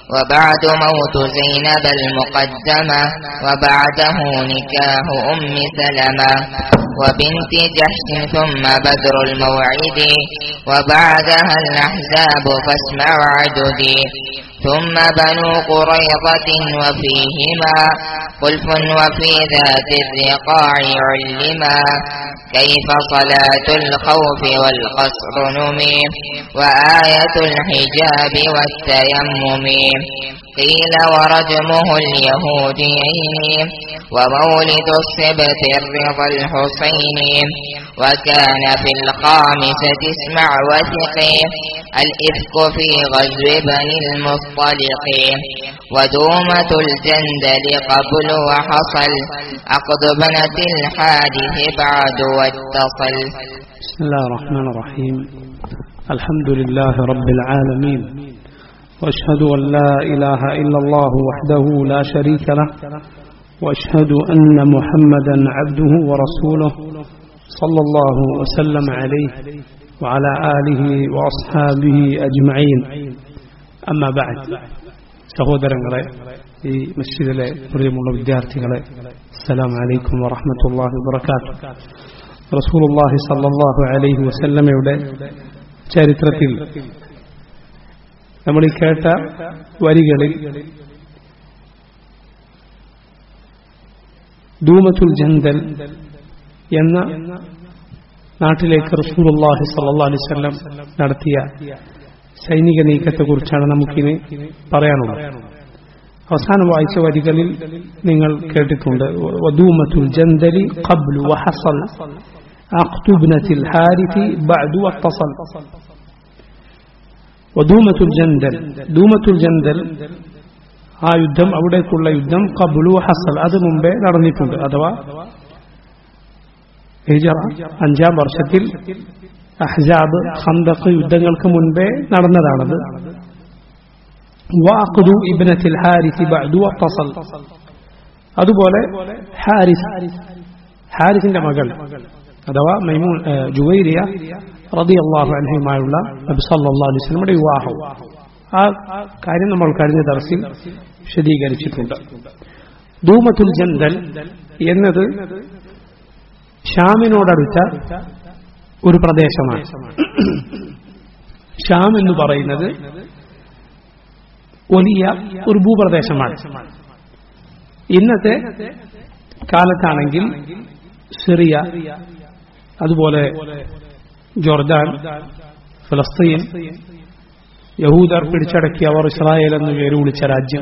وبعد موت زينب المقدمة وبعده نكاه أم سلمة وبنت جحش ثم بدر الموعد وبعدها الأحزاب فاسمع عددي ثم بنو قريظة وفيهما خلف وفي ذات الرقاع علما كيف صلاة الخوف والقصر نمي وآية الحجاب والتيمم قيل ورجمه اليهوديين ومولد السبت الرضا الحسين وكان في الخامسة اسمع وثقي الإفك في غزو بني المصطلق ودومة الجندل قبل وحصل عقد بنة الحادث بعد واتصل بسم الله الرحمن الرحيم الحمد لله رب العالمين واشهد ان لا اله الا الله وحده لا شريك له واشهد ان محمدا عبده ورسوله صلى الله وسلم عليه وعلى اله واصحابه اجمعين اما بعد സഹോദരങ്ങളെ ഈ മസ്ജിദിലെ പ്രിയമുള്ള വിദ്യാർത്ഥികളെ അസ്സലാം വലൈക്കും വറഹമത്തല്ലാഹി വബർക്കാത്തു റസൂലുള്ളാഹി സല്ലല്ലാഹു അലൈഹി വസല്ലമയുടെ ചരിത്രത്തിൽ നമ്മൾ ഈ കേട്ട വരികളിൽ ദൂമത്തുൽ ജന്തൽ എന്ന നാട്ടിലേക്ക് റസൂലുള്ളാഹി സല്ലല്ലാഹു അലൈഹി വസല്ലം നടത്തിയ സൈനിക നീക്കത്തെക്കുറിച്ചാണ് നമുക്കിനി പറയാനുള്ളത് അവസാനം വായിച്ച വരികളിൽ നിങ്ങൾ കേട്ടിട്ടുണ്ട് വദൂമത്തുൽ ജന്തലി ഖബ്ലു വഹസൽ അഖ്തുബ്നത്തിൽ ഹാരിഥി ബഅദു വത്തസൽ വദൂമത്തുൽ ജന്തൽ ദൂമത്തുൽ ജന്തൽ ആ യുദ്ധം അവിടേക്കുള്ള യുദ്ധം ഖബ്ലു ഹസൽ അത് മുമ്പേ നടന്നിട്ടുണ്ട് അഥവാ ഹിജറ അഞ്ചാം വർഷത്തിൽ അഹ്ജാബ് ഖന്തഖ് യുദ്ധങ്ങൾക്ക് മുൻപേ നടന്നതാണത് വാഖുദു ഇബ്നത്തിൽ ഹാരിസ് ബഅദു വത്തസൽ അതുപോലെ ഹാരിസ് ഹാരിസിന്റെ മകൾ അഥവാ മൈമൂൻ ജുവൈരിയ റളിയല്ലാഹു അൻഹയുമായുള്ള നബി സല്ലല്ലാഹു അലൈഹി വസല്ലമയുടെ വിവാഹം ആ കാര്യം നമ്മൾ കഴിഞ്ഞ ദർസിൽ വിശദീകരിച്ചിട്ടുണ്ട് ധൂമത്തുൽ ജന്തൽ എന്നത് ഷാമിനോടടുത്ത ഒരു പ്രദേശമാണ് ഷാം എന്ന് പറയുന്നത് വലിയ ഒരു ഭൂപ്രദേശമാണ് ഇന്നത്തെ കാലത്താണെങ്കിൽ സിറിയ അതുപോലെ ജോർദാൻ ഫലസ്തീൻ യഹൂദർ പിടിച്ചടക്കി അവർ ഇസ്രായേൽ എന്ന് പേര് വിളിച്ച രാജ്യം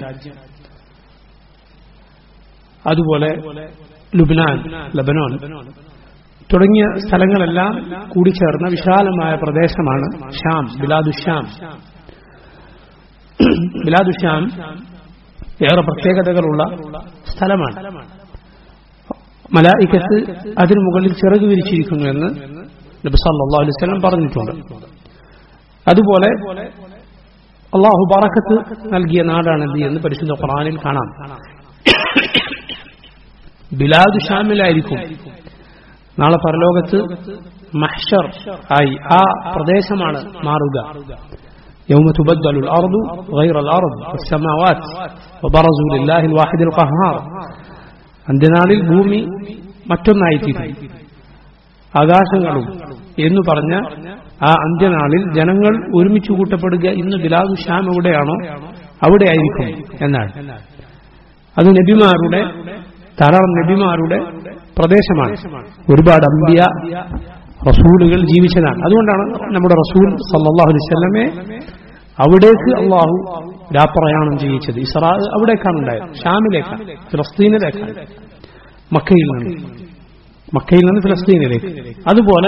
അതുപോലെ ലുബ്നാൻ ലബനോൻ തുടങ്ങിയ സ്ഥലങ്ങളെല്ലാം കൂടിച്ചേർന്ന വിശാലമായ പ്രദേശമാണ് ഷാം ബിലാദുഷാം ബിലാദുഷാം ഏറെ പ്രത്യേകതകളുള്ള സ്ഥലമാണ് മലായിക്കത്ത് അതിനു മുകളിൽ ചിറക് വിരിച്ചിരിക്കുന്നു എന്ന് നബി സല്ലല്ലാഹു അലൈഹി വസല്ലം പറഞ്ഞിട്ടുണ്ട് അതുപോലെ അള്ളാഹു ബറക്കത്ത് നൽകിയ നാടാണിത് എന്ന് പരിശുദ്ധ ഖുർആനിൽ കാണാം ബിലാദു ഷാമിലായിരിക്കും നാളെ പരലോകത്ത് മഹ്ഷർ ആയി ആ പ്രദേശമാണ് മാറുക يوم تبدل الأرض غير الأرض والسماوات وبرزوا لله الواحد القهار അന്ത്യനാളിൽ ഭൂമി മറ്റൊന്നായിത്തീരും ആകാശങ്ങളും എന്നു പറഞ്ഞ ആ അന്ത്യനാളിൽ ജനങ്ങൾ ഒരുമിച്ച് കൂട്ടപ്പെടുക ഇന്ന് ബിലാദു ഷാം എവിടെയാണോ അവിടെ ആയിരിക്കും എന്നാണ് അത് നബിമാരുടെ ധാരാളം നബിമാരുടെ പ്രദേശമാണ് ഒരുപാട് അമ്പിയ റസൂലുകൾ ജീവിച്ചതാണ് അതുകൊണ്ടാണ് നമ്മുടെ റസൂൽ സല്ലാഹു അലൈവല്ലമെ അവിടേക്ക് അള്ളാഹു രാപ്രയാണം ചെയ്യിച്ചത് ഇസ്രാ അവിടേക്കാണ് ഉണ്ടായത് ഷാമിലേക്കാണ് ഫിലസ്തീനിലേക്കാണ് മക്കയിൽ നിന്ന് മക്കയിൽ നിന്ന് ഫിലസ്തീനിലേക്ക് അതുപോലെ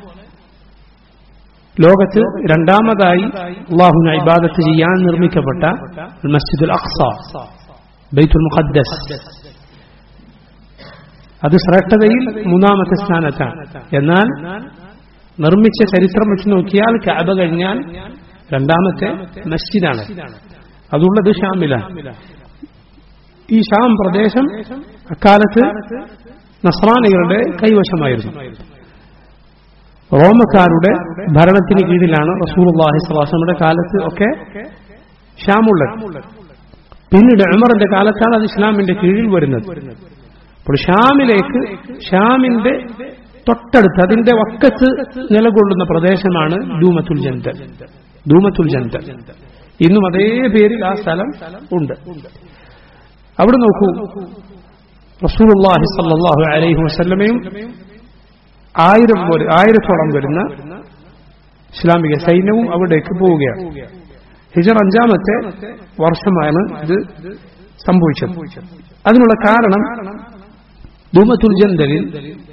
ലോകത്ത് രണ്ടാമതായി അള്ളാഹുന ഇബാദത്ത് ചെയ്യാൻ നിർമ്മിക്കപ്പെട്ട മസ്ജിദുൽ അഖ്സ ബൈത്തുൽ മുഖദ്ദസ് അത് ശ്രേഷ്ഠതയിൽ മൂന്നാമത്തെ സ്ഥാനത്താണ് എന്നാൽ നിർമ്മിച്ച ചരിത്രം വെച്ച് നോക്കിയാൽ കഅബ കഴിഞ്ഞാൽ രണ്ടാമത്തെ മസ്ജിദാണ് അതുള്ളത് ഷാമിലാണ് ഈ ഷാം പ്രദേശം അക്കാലത്ത് നസ്രാനികളുടെ കൈവശമായിരുന്നു റോമക്കാരുടെ ഭരണത്തിന് കീഴിലാണ് റസൂൽ അള്ളാഹി സ്വലാസയുടെ കാലത്ത് ഒക്കെ ഷാമുള്ളത് പിന്നീട് ഉമറിന്റെ കാലത്താണ് അത് ഇസ്ലാമിന്റെ കീഴിൽ വരുന്നത് അപ്പോൾ ഷാമിലേക്ക് ഷാമിന്റെ തൊട്ടടുത്ത് അതിന്റെ വക്കത്ത് നിലകൊള്ളുന്ന പ്രദേശമാണ് ദൂമത്തുൽ ജന്തൽ ദൂമത്തുൽ ജന്തൽ ഇന്നും അതേ പേരിൽ ആ സ്ഥലം ഉണ്ട് അവിടെ നോക്കൂ റസൂലുള്ളാഹി സല്ലല്ലാഹു അലൈഹി വസല്ലമയും ആയിരം പോലെ ആയിരത്തോളം വരുന്ന ഇസ്ലാമിക സൈന്യവും അവിടേക്ക് പോവുകയാണ് ഹിജർ അഞ്ചാമത്തെ വർഷമാണ് ഇത് സംഭവിച്ചത് അതിനുള്ള കാരണം ദൂമത്തുൽ ജന്തലിൽ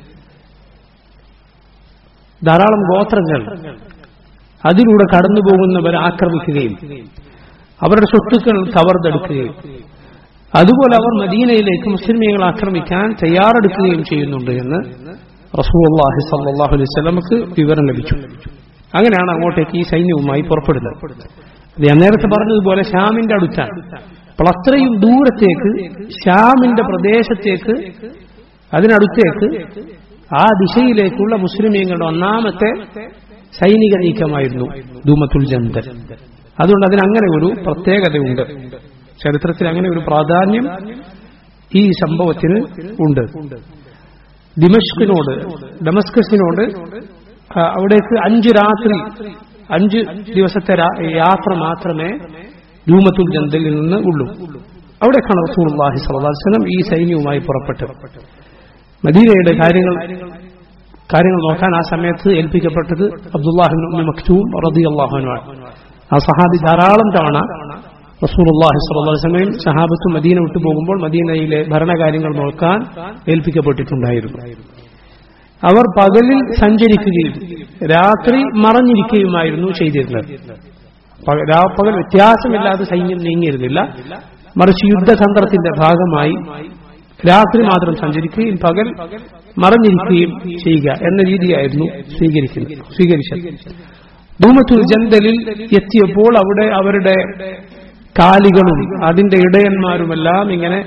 ധാരാളം ഗോത്രങ്ങൾ അതിലൂടെ കടന്നു പോകുന്നവരെ ആക്രമിക്കുകയും അവരുടെ സ്വത്തുക്കൾ കവർന്നെടുക്കുകയും അതുപോലെ അവർ മദീനയിലേക്ക് മുസ്ലിമീങ്ങൾ ആക്രമിക്കാൻ തയ്യാറെടുക്കുകയും ചെയ്യുന്നുണ്ട് എന്ന് റസൂലുള്ളാഹി സല്ലല്ലാഹു അലൈഹി വസല്ലമക്ക് വിവരം ലഭിച്ചു അങ്ങനെയാണ് അങ്ങോട്ടേക്ക് ഈ സൈന്യവുമായി പുറപ്പെടുന്നത് അത് ഞാൻ നേരത്തെ പറഞ്ഞതുപോലെ ഷാമിന്റെ അടുത്താണ് അപ്പോൾ അത്രയും ദൂരത്തേക്ക് ഷാമിന്റെ പ്രദേശത്തേക്ക് അതിനടുത്തേക്ക് ആ ദിശയിലേക്കുള്ള മുസ്ലിമീങ്ങളുടെ ഒന്നാമത്തെ സൈനിക നീക്കമായിരുന്നു ദൂമത്തുൽ ജന്തൽ അതുകൊണ്ട് അതിന് അങ്ങനെ ഒരു പ്രത്യേകതയുണ്ട് ചരിത്രത്തിൽ അങ്ങനെ ഒരു പ്രാധാന്യം ഈ സംഭവത്തിന് ഉണ്ട് ദിമഷ്കിനോട് ഡമസ്കസിനോട് ആ, അവിടേക്ക് അഞ്ച് രാത്രി അഞ്ച് ദിവസത്തെ രാ- യാത്ര മാത്രമേ ദൂമത്തുൽ ജന്തലിൽ നിന്ന് ഉള്ളൂ അവിടേക്കാണ് റസൂലുള്ളാഹി സ്വല്ലല്ലാഹു അലൈഹി വസല്ലം ഈ സൈന്യവുമായി പുറപ്പെട്ടത് മദീനയുടെ കാര്യങ്ങൾ കാര്യങ്ങൾ നോക്കാൻ ആ സമയത്ത് ഏൽപ്പിക്കപ്പെട്ടത് അബ്ദുല്ലാഹിബിൻ ഉമ്മി മക്തൂം റളിയല്ലാഹു അൻഹു ആണ്. ആ സഹാബി ധാരാളം തവണ റസൂലുള്ളാഹി സ്വല്ലല്ലാഹു അലൈഹി വസല്ലമയും സഹാബത്തും മദീന വിട്ടു പോകുമ്പോൾ മദീനയിലെ ഭരണകാര്യങ്ങൾ നോക്കാൻ ഏൽപ്പിക്കപ്പെട്ടിട്ടുണ്ടായിരുന്നു അവർ പകലിൽ സഞ്ചരിക്കുകയും രാത്രി മറഞ്ഞിരിക്കുകയുമായിരുന്നു ചെയ്തിരുന്നത് പക- രാപ്പകൽ വ്യത്യാസമില്ലാതെ സൈന്യം നീങ്ങിയിരുന്നില്ല മറിച്ച് യുദ്ധതന്ത്രത്തിന്റെ ഭാഗമായി രാത്രി മാത്രം സഞ്ചരിക്കുകയും പകൽ മറഞ്ഞിരിക്കുകയും ചെയ്യുക എന്ന രീതിയായിരുന്നു സ്വീകരിക്കുന്നത് സ്വീകരിച്ചത് ധൂമത്തുൽ ജന്തലിൽ എത്തിയപ്പോൾ അവിടെ അവരുടെ കാലികളും അതിന്റെ ഇടയന്മാരുമെല്ലാം ഇങ്ങനെ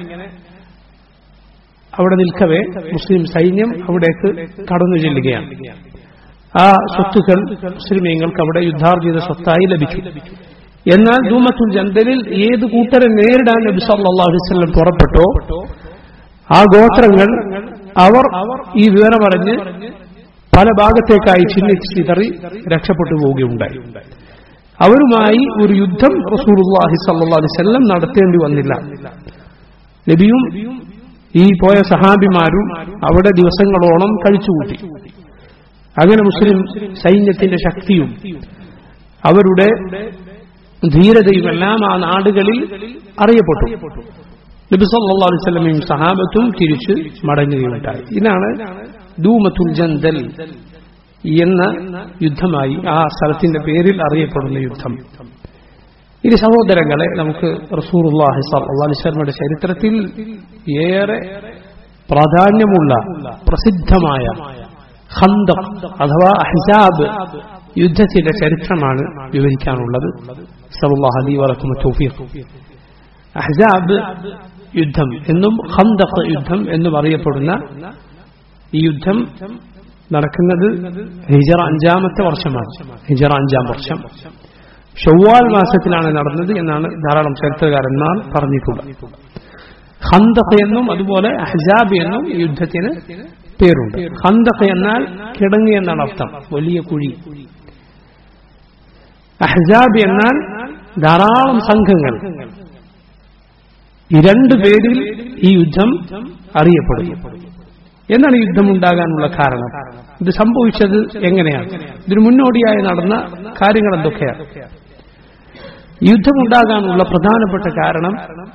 അവിടെ നിൽക്കവേ മുസ്ലിം സൈന്യം അവിടേക്ക് കടന്നു ചെല്ലുകയാണ് ആ സ്വത്തുക്കൾ മുസ്ലിമീങ്ങൾക്ക് അവിടെ യുദ്ധാർജിത സ്വത്തായി ലഭിക്കും എന്നാൽ ധൂമത്തുൽ ജന്തലിൽ ഏത് കൂട്ടരെ നേരിടാൻ നബി സല്ലല്ലാഹു അലൈഹി വസല്ലം പുറപ്പെട്ടോ ആ ഗോത്രങ്ങൾ അവർ ഈ വിവരം അറിഞ്ഞ് പല ഭാഗത്തേക്കായി ചിഹ്നിച്ച് ചിതറി രക്ഷപ്പെട്ടു പോവുകയുണ്ടായി അവരുമായി ഒരു യുദ്ധം റസൂലുള്ളാഹി സല്ലല്ലാഹു അലൈഹി വസല്ലം നടത്തേണ്ടി വന്നില്ല നബിയും ഈ പോയ സഹാബിമാരും അവിടെ ദിവസങ്ങളോളം കഴിച്ചുകൂട്ടി അങ്ങനെ മുസ്ലിം സൈന്യത്തിന്റെ ശക്തിയും അവരുടെ ധീരതയുമെല്ലാം ആ നാടുകളിൽ അറിയപ്പെട്ടു നബി സല്ലല്ലാഹു അലൈഹി വസല്ലമയും സഹാബത്തും തിരിച്ച് മടങ്ങുകയുണ്ടായി ഇതാണ് ദൂമത്തുൽ ജന്തൽ എന്ന യുദ്ധമായി ആ സ്ഥലത്തിന്റെ പേരിൽ അറിയപ്പെടുന്ന യുദ്ധം ഇനി സഹോദരങ്ങളെ നമുക്ക് റസൂറുല്ലാഹി സല്ലല്ലാഹു അലൈഹി വസല്ലമയുടെ ചരിത്രത്തിൽ ഏറെ പ്രാധാന്യമുള്ള പ്രസിദ്ധമായ ഖന്തം അഥവാ അഹ്സാബ് യുദ്ധത്തിന്റെ ചരിത്രമാണ് വിവരിക്കാനുള്ളത് സല്ലല്ലാഹു അലൈഹി വലക്കും തൗഫീഖ് അഹ്സാബ് യുദ്ധം എന്നും ഖന്തഖ് യുദ്ധം എന്നും അറിയപ്പെടുന്ന ഈ യുദ്ധം നടക്കുന്നത് ഹിജറ അഞ്ചാമത്തെ വർഷമാണ് ഹിജറ അഞ്ചാം വർഷം ഷവ്വാൽ മാസത്തിലാണ് നടന്നത് എന്നാണ് ധാരാളം ചരിത്രകാരന്മാർ പറഞ്ഞിട്ടുള്ളത് ഖന്തഖ് എന്നും അതുപോലെ അഹ്സാബ് എന്നും ഈ യുദ്ധത്തിന് പേരുണ്ട് ഖന്തഖ് എന്നാൽ കിടങ്ങ് എന്നാണ് അർത്ഥം വലിയ കുഴി അഹ്സാബ് എന്നാൽ ധാരാളം സംഘങ്ങൾ ഈ രണ്ടു പേരിൽ ഈ യുദ്ധം അറിയപ്പെടുന്നു എന്താണ് ഈ യുദ്ധം ഉണ്ടാകാനുള്ള കാരണം ഇത് സംഭവിച്ചത് എങ്ങനെയാണ് ഇതിന് മുന്നോടിയായി നടന്ന കാര്യങ്ങൾ എന്തൊക്കെയാണ് യുദ്ധമുണ്ടാകാനുള്ള പ്രധാനപ്പെട്ട കാരണം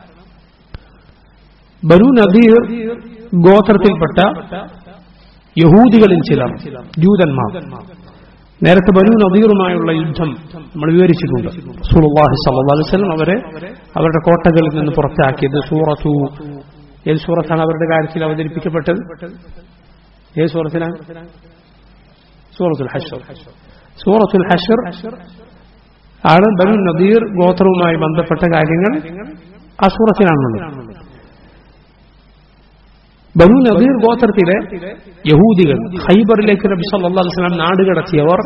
ബനു നദീർ ഗോത്രത്തിൽപ്പെട്ട യഹൂദികളിൽ ചിലർ ജൂതന്മാർ നേരത്തെ ബനു നദീറുമായുള്ള യുദ്ധം നമ്മൾ വിവരിച്ചിട്ടുണ്ട് സുലുല്ലാഹി സല്ലല്ലാഹു അലൈഹി വസല്ലം അവരെ അവരുടെ കോട്ടകളിൽ നിന്ന് പുറത്താക്കിയത് സൂറത്തു ഏത് സൂറത്താണ് അവരുടെ കാര്യത്തിൽ അവതരിപ്പിക്കപ്പെട്ടത് ഏത് സൂറത്തിലാണ് സൂറത്തുൽ ഹഷർ സൂറത്തുൽ ഹഷർ ആണ് ബനു നദീർ ഗോത്രവുമായി ബന്ധപ്പെട്ട കാര്യങ്ങൾ ആ സൂറത്തിലാണുള്ളത് ബനു നദീർ ഗോത്രത്തിലെ യഹൂദികൾ ഖൈബറിലേക്ക് നബി സല്ലല്ലാഹു അലൈഹി വസല്ലം നാടുകടത്തിയവർ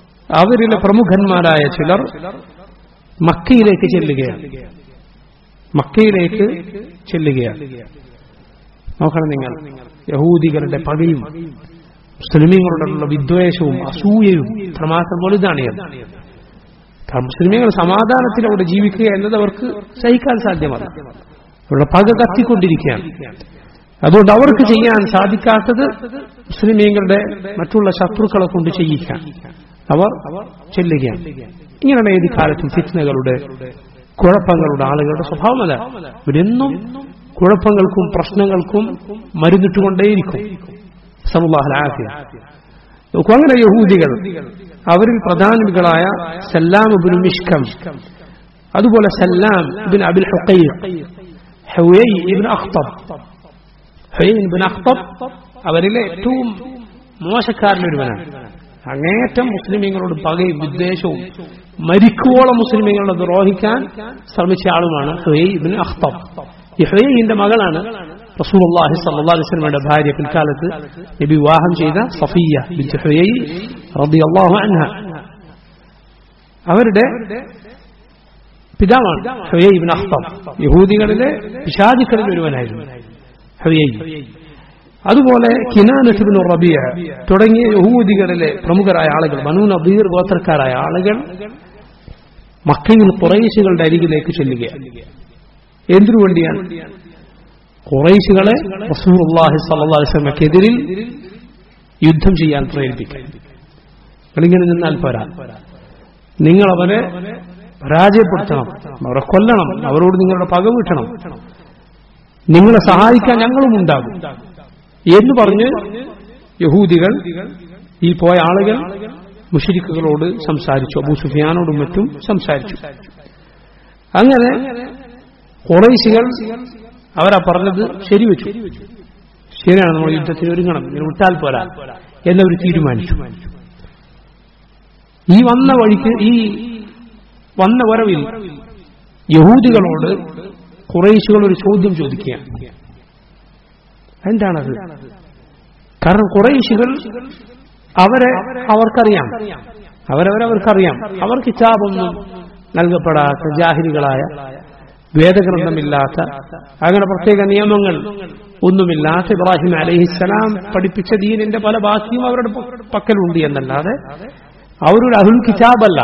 അവരിലെ പ്രമുഖന്മാരായ ചിലർ മക്കയിലേക്ക് ചെല്ലുകയാണ് മക്കയിലേക്ക് ചെല്ലുകയാണ് നോക്കണം നിങ്ങൾ യഹൂദികളുടെ പകയും മുസ്ലിമീങ്ങളോടുള്ള വിദ്വേഷവും അസൂയയും പ്രമാസം വലുതാണ് ഇത്. കാരണം മുസ്ലിമീങ്ങൾ സമാധാനത്തിലൂടെ ജീവിക്കുക എന്നത് അവർക്ക് സഹിക്കാൻ സാധ്യമല്ല അവരുടെ പക കത്തിക്കൊണ്ടിരിക്കുകയാണ് അതുകൊണ്ട് അവർക്ക് ചെയ്യാൻ സാധിക്കാത്തത് മുസ്ലിമീങ്ങളുടെ മറ്റുള്ള ശത്രുക്കളെ കൊണ്ട് ചെയ്യിക്കാൻ അവർ ചെല്ലുകയാണ് ഇങ്ങനെയുള്ള ഏത് കാലത്തും ഫിത്നകളുടെ കുഴപ്പങ്ങളുടെ ആളുകളുടെ സ്വഭാവം അല്ല ഇവരെന്നും കുഴപ്പങ്ങൾക്കും പ്രശ്നങ്ങൾക്കും മരുന്നിട്ടുകൊണ്ടേയിരിക്കും സമുല്ലാഹലാഫിയ നോക്കൂ അങ്ങനെ യഹൂദികൾ അവരിൽ പ്രധാനികളായ സല്ലാം ഇബ്നു മിഷ്കം അതുപോലെ സല്ലാം ഇബിൻ അബിൽ ഹുഖൈർ ഹുവൈ ഇബ്ൻ അഖ്തബ് ഹുവൈ ഇബ്ൻ അഖ്തബ് അവരിലെ ഏറ്റവും മോശക്കാരനൊരുവനാണ് അങ്ങേറ്റം മുസ്ലിമീങ്ങളോട് പകയും വിദ്വേഷവും മരിക്കുവോളം മുസ്ലിമീങ്ങളെ ദ്രോഹിക്കാൻ ശ്രമിച്ച ആളുമാണ് ഹുവൈ ഇബ്ൻ അഖ്തബ് ഈ ഹുവൈന്റെ മകളാണ് റസൂലുള്ളാഹി സ്വല്ലല്ലാഹു അലൈഹി വസല്ലമയുടെ ഭാര്യ പിൽക്കാലത്ത് നബി വിവാഹം ചെയ്ത സഫിയ ബിൻത് ഹുവൈ റളിയല്ലാഹു അൻഹ അവരുടെ പിതാവാണ് ഹുവൈ ഇബ്ൻ അഖ്തബ് യഹൂദികളിലെ പിശാചുക്കളിൽ ഒരുവനായിരുന്നു ഹുവൈ അതുപോലെ കിനാനസുബിൻ റബിയ തുടങ്ങിയ യഹൂദികളിലെ പ്രമുഖരായ ആളുകൾ മനു നബീർ ഗോത്രക്കാരായ ആളുകൾ മക്കയിൽ കുറേശുകളുടെ അരികിലേക്ക് ചെല്ലുകയാണ് എന്തിനു വേണ്ടിയാണ് കുറേശുകളെ റസൂർഹി സല്ലാസ്ലമക്കെതിരിൽ യുദ്ധം ചെയ്യാൻ പ്രേരിപ്പിക്കാൻ നിങ്ങളിങ്ങനെ നിന്നാൽ പോരാ നിങ്ങൾ അവരെ പരാജയപ്പെടുത്തണം അവരെ കൊല്ലണം അവരോട് നിങ്ങളുടെ പക വീട്ടണം നിങ്ങളെ സഹായിക്കാൻ ഞങ്ങളും ഉണ്ടാകും എന്ന് പറഞ്ഞ് യഹൂദികൾ ഈ പോയ ആളുകൾ മുഷരിക്കുകളോട് സംസാരിച്ചു അബൂ സുഫിയാനോടും മറ്റും സംസാരിച്ചു അങ്ങനെ കുറേശികൾ അവരാ പറഞ്ഞത് ശരിവെച്ചു ശരിയാണ് നമ്മൾ യുദ്ധത്തിന് ഒരുങ്ങണം ഇങ്ങനെ വിട്ടാൽ പോരാ എന്നവർ തീരുമാനിച്ചു ഈ വന്ന വഴിക്ക് ഈ വന്ന വരവിൽ യഹൂദികളോട് കുറേശികൾ ഒരു ചോദ്യം ചോദിക്കുകയാണ് എന്താണത് കാരണം കുറേശികൾ അവരെ അവർക്കറിയാം അവരവരവർക്കറിയാം അവർ കിതാബൊന്നും നൽകപ്പെടാത്ത ജാഹിരികളായ വേദഗ്രന്ഥമില്ലാത്ത അങ്ങനെ പ്രത്യേക നിയമങ്ങൾ ഒന്നുമില്ലാത്ത ഇബ്രാഹിം അലഹിസ്സലാം പഠിപ്പിച്ച ദീനിന്റെ പല ബാക്കിയും അവരുടെ പക്കലുണ്ട് എന്നല്ലാതെ അവരുടെ അഹുൽ കിതാബല്ല